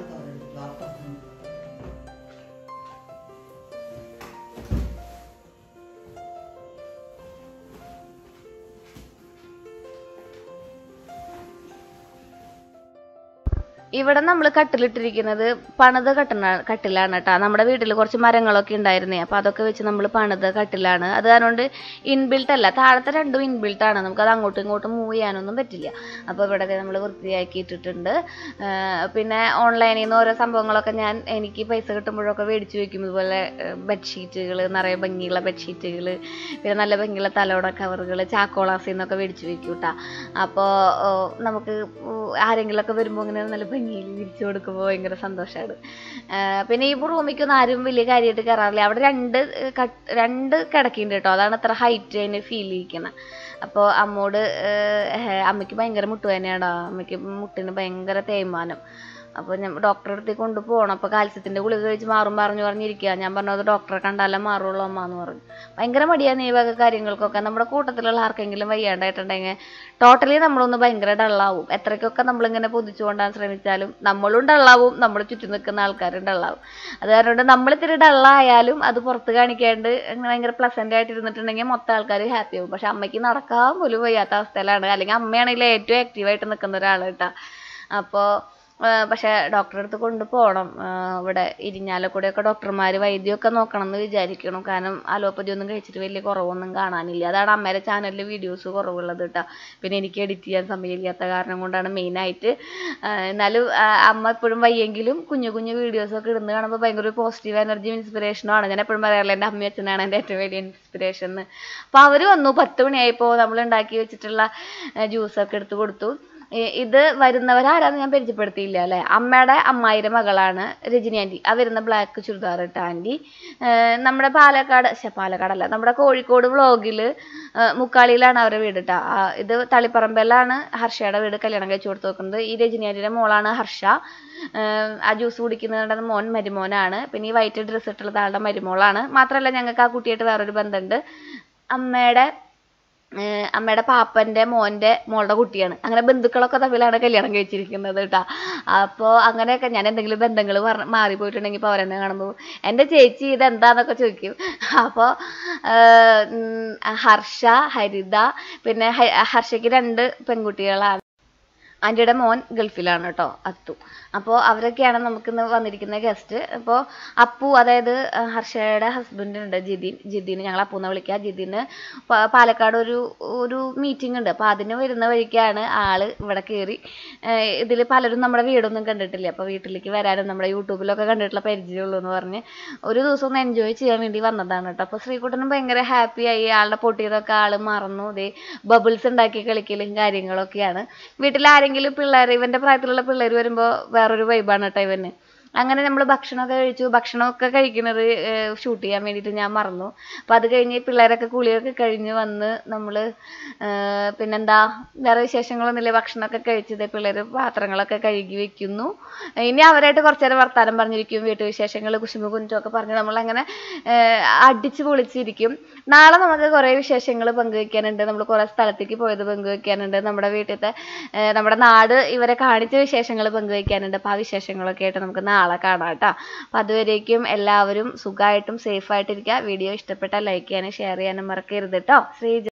ഇവിടെ നമ്മൾ കട്ടിലിട്ടിരിക്കുന്നത് പണിത കട്ടില കട്ടിലാണ് കേട്ടോ നമ്മുടെ വീട്ടിൽ കുറച്ച് മരങ്ങളൊക്കെ ഉണ്ടായിരുന്നേ അപ്പോൾ അതൊക്കെ വെച്ച് നമ്മൾ പണിത കട്ടിലാണ് അത് കാരണം കൊണ്ട് ഇൻബിൽട്ട് അല്ല താഴത്തെ രണ്ടും ഇൻബിൽട്ട് ആണ് നമുക്കത് അങ്ങോട്ടും ഇങ്ങോട്ടും മൂവ് ചെയ്യാനൊന്നും പറ്റില്ല അപ്പോൾ ഇവിടെ നമ്മൾ വൃത്തിയാക്കി ഇട്ടിട്ടുണ്ട് ആ, പിന്നെ ഓൺലൈനിൽ നിന്ന് ഓരോ സംഭവങ്ങളൊക്കെ ഞാൻ എനിക്ക് പൈസ കിട്ടുമ്പോഴൊക്കെ മേടിച്ച് വെക്കും ഇതുപോലെ ബെഡ്ഷീറ്റുകൾ നിറയെ ഭംഗിയുള്ള ബെഡ്ഷീറ്റുകൾ പിന്നെ നല്ല ഭംഗിയുള്ള തലോട കവറുകൾ ചാക്കോളാസിൽ നിന്നൊക്കെ മേടിച്ച് വെക്കും കേട്ടോ അപ്പോൾ നമുക്ക് ആരെങ്കിലുമൊക്കെ വരുമ്പോൾ ഇങ്ങനെ നല്ല ഭംഗിയിൽ വിരിച്ചു കൊടുക്കുമ്പോൾ ഭയങ്കര സന്തോഷമാണ് പിന്നെ ഈ റൂമിക്കൊന്നും ആരും വലിയ കാര്യമായിട്ട് കയറാറില്ല അവിടെ രണ്ട് ഏഹ്, കട്ട് രണ്ട് കിടക്കുന്നുണ്ട് കേട്ടോ അതാണ് അത്ര ഹൈറ്റ് അതിന് ഫീൽ ചെയ്യിക്കുന്നത് അപ്പോൾ അമ്മോട് ഏഹ്, അമ്മയ്ക്ക് ഭയങ്കര മുട്ടുവേദനയാണ് അമ്മയ്ക്ക് മുട്ടിന് ഭയങ്കര തേയ്മാനം അപ്പോൾ ഞാൻ ഡോക്ടറെ അടുത്തേക്ക് കൊണ്ടുപോകണം അപ്പോൾ കാൽസ്യത്തിൻ്റെ ഗുളിക കഴിച്ച് മാറും പറഞ്ഞു പറഞ്ഞിരിക്കുക ഞാൻ പറഞ്ഞു അത് ഡോക്ടറെ കണ്ടാലേ മാറുള്ളൂ അമ്മ എന്ന് പറഞ്ഞു ഭയങ്കര മടിയാണ് ഈ വക കാര്യങ്ങൾക്കൊക്കെ നമ്മുടെ കൂട്ടത്തിലുള്ള ആർക്കെങ്കിലും വയ്യാണ്ടായിട്ടുണ്ടെങ്കിൽ ടോട്ടലി നമ്മളൊന്ന് ഭയങ്കര ഡള്ളാവും എത്രയ്ക്കൊക്കെ നമ്മളിങ്ങനെ പൊതിച്ചു കൊണ്ടാൻ ശ്രമിച്ചാലും നമ്മളും ഡള്ളാവും നമ്മൾ ചുറ്റും നിൽക്കുന്ന ആൾക്കാരും ഡള്ളാവും അത് കാരണം കൊണ്ട് നമ്മൾ ഇത്തിരി ഡള്ളായാലും അത് പുറത്ത് കാണിക്കാണ്ട് ഇങ്ങനെ ഭയങ്കര പ്ലസന്റ് ആയിട്ട് ഇരുന്നിട്ടുണ്ടെങ്കിൽ മൊത്തം ആൾക്കാർ ഹാപ്പി ആവും പക്ഷെ അമ്മയ്ക്ക് നടക്കാൻ പോലും വയ്യാത്ത അവസ്ഥയിലാണ് അല്ലെങ്കിൽ അമ്മയാണെങ്കിൽ ഏറ്റവും ആക്റ്റീവായിട്ട് നിൽക്കുന്ന ഒരാൾ കേട്ടാ അപ്പോൾ പക്ഷെ ഡോക്ടറെ അടുത്ത് കൊണ്ടുപോകണം ഇവിടെ ഇരിഞ്ഞാലക്കുടയൊക്കെ ഡോക്ടർമാർ വൈദ്യമൊക്കെ നോക്കണം എന്ന് വിചാരിക്കണം കാരണം അലോപ്പതി ഒന്നും കഴിച്ചിട്ട് വലിയ കുറവൊന്നും കാണാനില്ല അതാണ് അമ്മയുടെ ചാനലിൽ വീഡിയോസ് കുറവുള്ളത് കേട്ടോ പിന്നെ എനിക്ക് എഡിറ്റ് ചെയ്യാൻ സമയമില്ലാത്ത കാരണം കൊണ്ടാണ് മെയിനായിട്ട് എന്നാലും ആ, അമ്മ എപ്പോഴും വയ്യെങ്കിലും കുഞ്ഞു കുഞ്ഞു വീഡിയോസൊക്കെ ഇടുന്നത് കാണുമ്പോൾ ഭയങ്കര ഒരു പോസിറ്റീവ് എനർജിയും ഇൻസ്പിറേഷനും ആണ് ഞാൻ എപ്പോഴും പറയാറില്ല എൻ്റെ അമ്മയും അച്ഛനാണ് എൻ്റെ ഏറ്റവും വലിയ ഇൻസ്പിറേഷൻ എന്ന് അപ്പോൾ അവർ വന്നു പത്ത് മണിയായപ്പോൾ നമ്മൾ ഉണ്ടാക്കി വെച്ചിട്ടുള്ള ജ്യൂസൊക്കെ എടുത്ത് കൊടുത്തു ഇ- ഇത് വരുന്നവരാരാന്ന് ഞാൻ പരിചയപ്പെടുത്തിയില്ല അല്ലേ അമ്മയുടെ അമ്മായിയുടെ മകളാണ് രജനി ആൻറ്റി ആ വരുന്ന ബ്ലാക്ക് ചുരിദാർ ഇട്ട ആൻറ്റി ഏഹ് നമ്മുടെ പാലക്കാട് ശ്ശെ, പാലക്കാടല്ല നമ്മുടെ കോഴിക്കോട് വ്ളോഗിൽ മുക്കാളിയിലാണ് അവരുടെ വീട് കേട്ടോ ഇത് തളിപ്പറമ്പിലാണ് ഹർഷയുടെ വീട് കല്യാണം കഴിച്ചു കൊടുത്തു നോക്കുന്നത് ഈ രജനി ആൻറ്റിയുടെ മോളാണ് ഹർഷ ഏഹ് ആ ജ്യൂസ് കുടിക്കുന്നത് മോൻ മരുമോനാണ് പിന്നെ ഈ വൈറ്റ് ഡ്രസ്സ് ഇട്ടുള്ളത് ആളുടെ മരുമോളാണ് മാത്രമല്ല ഞങ്ങൾക്ക് ആ കുട്ടിയായിട്ട് വേറൊരു ബന്ധമുണ്ട് അമ്മയുടെ ഏഹ് അമ്മയുടെ പാപ്പന്റെ മോന്റെ മോളുടെ കുട്ടിയാണ് അങ്ങനെ ബന്ധുക്കളൊക്കെ തമ്മിലാണ് കല്യാണം കഴിച്ചിരിക്കുന്നത് കേട്ടാ അപ്പോൾ അങ്ങനെയൊക്കെ ഞാൻ എന്തെങ്കിലും ബന്ധങ്ങൾ മാറിപ്പോയിട്ടുണ്ടെങ്കിൽ ഇപ്പോൾ അവരെന്നെ കാണുമ്പോൾ എൻ്റെ ചേച്ചി ഇത് എന്താന്നൊക്കെ ചോദിക്കും അപ്പോൾ ഹർഷ ഹരിത പിന്നെ ഹ- ഹർഷയ്ക്ക് രണ്ട് പെൺകുട്ടികളാണ് ആൻറ്റിയുടെ മോൻ ഗൾഫിലാണ് കേട്ടോ അത്തു അപ്പോൾ അവരൊക്കെയാണ് നമുക്കിന്ന് വന്നിരിക്കുന്ന ഗസ്റ്റ് അപ്പോൾ അപ്പു അതായത് ആ, ഹർഷയുടെ ഹസ്ബൻഡ് ഉണ്ട് ജിതിൻ ജിതിന് ഞങ്ങൾ അപ്പു എന്ന് വിളിക്കുക ജിതിന് പ- പാലക്കാട് ഒരു ഒരു മീറ്റിംഗ് ഉണ്ട് അപ്പോൾ അതിന് വരുന്ന വഴിക്കാണ് ആള് ഇവിടെ കയറി ഇതിൽ പലരും നമ്മുടെ വീടൊന്നും കണ്ടിട്ടില്ല അപ്പോൾ വീട്ടിലേക്ക് വരാനും നമ്മുടെ യൂട്യൂബിലൊക്കെ കണ്ടിട്ടുള്ള പരിചയമുള്ളൂ എന്ന് പറഞ്ഞ് ഒരു ദിവസം ഒന്ന് എൻജോയ് ചെയ്യാൻ വേണ്ടി വന്നതാണ് കേട്ടോ അപ്പോൾ ശ്രീകുട്ടനും ഭയങ്കര ഹാപ്പി ആയി ആളുടെ പൊട്ടിയതൊക്കെ ആള് മറന്നു ഇതേ ബബിൾസ് ഉണ്ടാക്കി കളിക്കലും കാര്യങ്ങളൊക്കെയാണ് വീട്ടിൽ ആരെങ്കിലും പിള്ളേർ ഇവന്റെ പ്രായത്തിലുള്ള പിള്ളേർ വരുമ്പോൾ വേറൊരു വൈബാണ് കേട്ടോ ഇവന് അങ്ങനെ നമ്മൾ ഭക്ഷണമൊക്കെ കഴിച്ചു ഭക്ഷണമൊക്കെ കഴിക്കുന്നത് ഷൂട്ട് ചെയ്യാൻ വേണ്ടിയിട്ട് ഞാൻ മറന്നു അപ്പോൾ അത് കഴിഞ്ഞ് പിള്ളേരൊക്കെ കുളിയൊക്കെ കഴിഞ്ഞ് വന്ന് നമ്മൾ പിന്നെന്താ വേറെ വിശേഷങ്ങളൊന്നുമില്ല ഭക്ഷണമൊക്കെ കഴിച്ചത് പിള്ളേർ പാത്രങ്ങളൊക്കെ കഴുകി വെക്കുന്നു ഇനി അവരായിട്ട് കുറച്ച് നേരം വർത്താനം പറഞ്ഞിരിക്കും വീട്ടു വിശേഷങ്ങൾ കുശുമ്പ് കുഞ്ചൊക്കെ പറഞ്ഞ് നമ്മളങ്ങനെ ഏഹ്, അടിച്ച് പൊളിച്ചിരിക്കും നാളെ നമുക്ക് കുറേ വിശേഷങ്ങൾ പങ്കുവെക്കാനുണ്ട് നമ്മൾ കുറേ സ്ഥലത്തേക്ക് പോയത് പങ്കുവെക്കാനുണ്ട് നമ്മുടെ വീട്ടിലത്തെ ഏഹ്, നമ്മുടെ നാട് ഇവരെ കാണിച്ച വിശേഷങ്ങൾ പങ്കുവെക്കാനുണ്ട് അപ്പോൾ ആ വിശേഷങ്ങളൊക്കെ ആയിട്ട് നമുക്ക് നാളെ കാണാം കേട്ടോ അപ്പോൾ അതുവരേക്കും എല്ലാവരും സുഖമായിട്ടും സേഫായിട്ടിരിക്കുക വീഡിയോ ഇഷ്ടപ്പെട്ടാൽ ലൈക്ക് ചെയ്യാനും ഷെയർ ചെയ്യാനും മറക്കരുത് കേട്ടോ ശ്രീ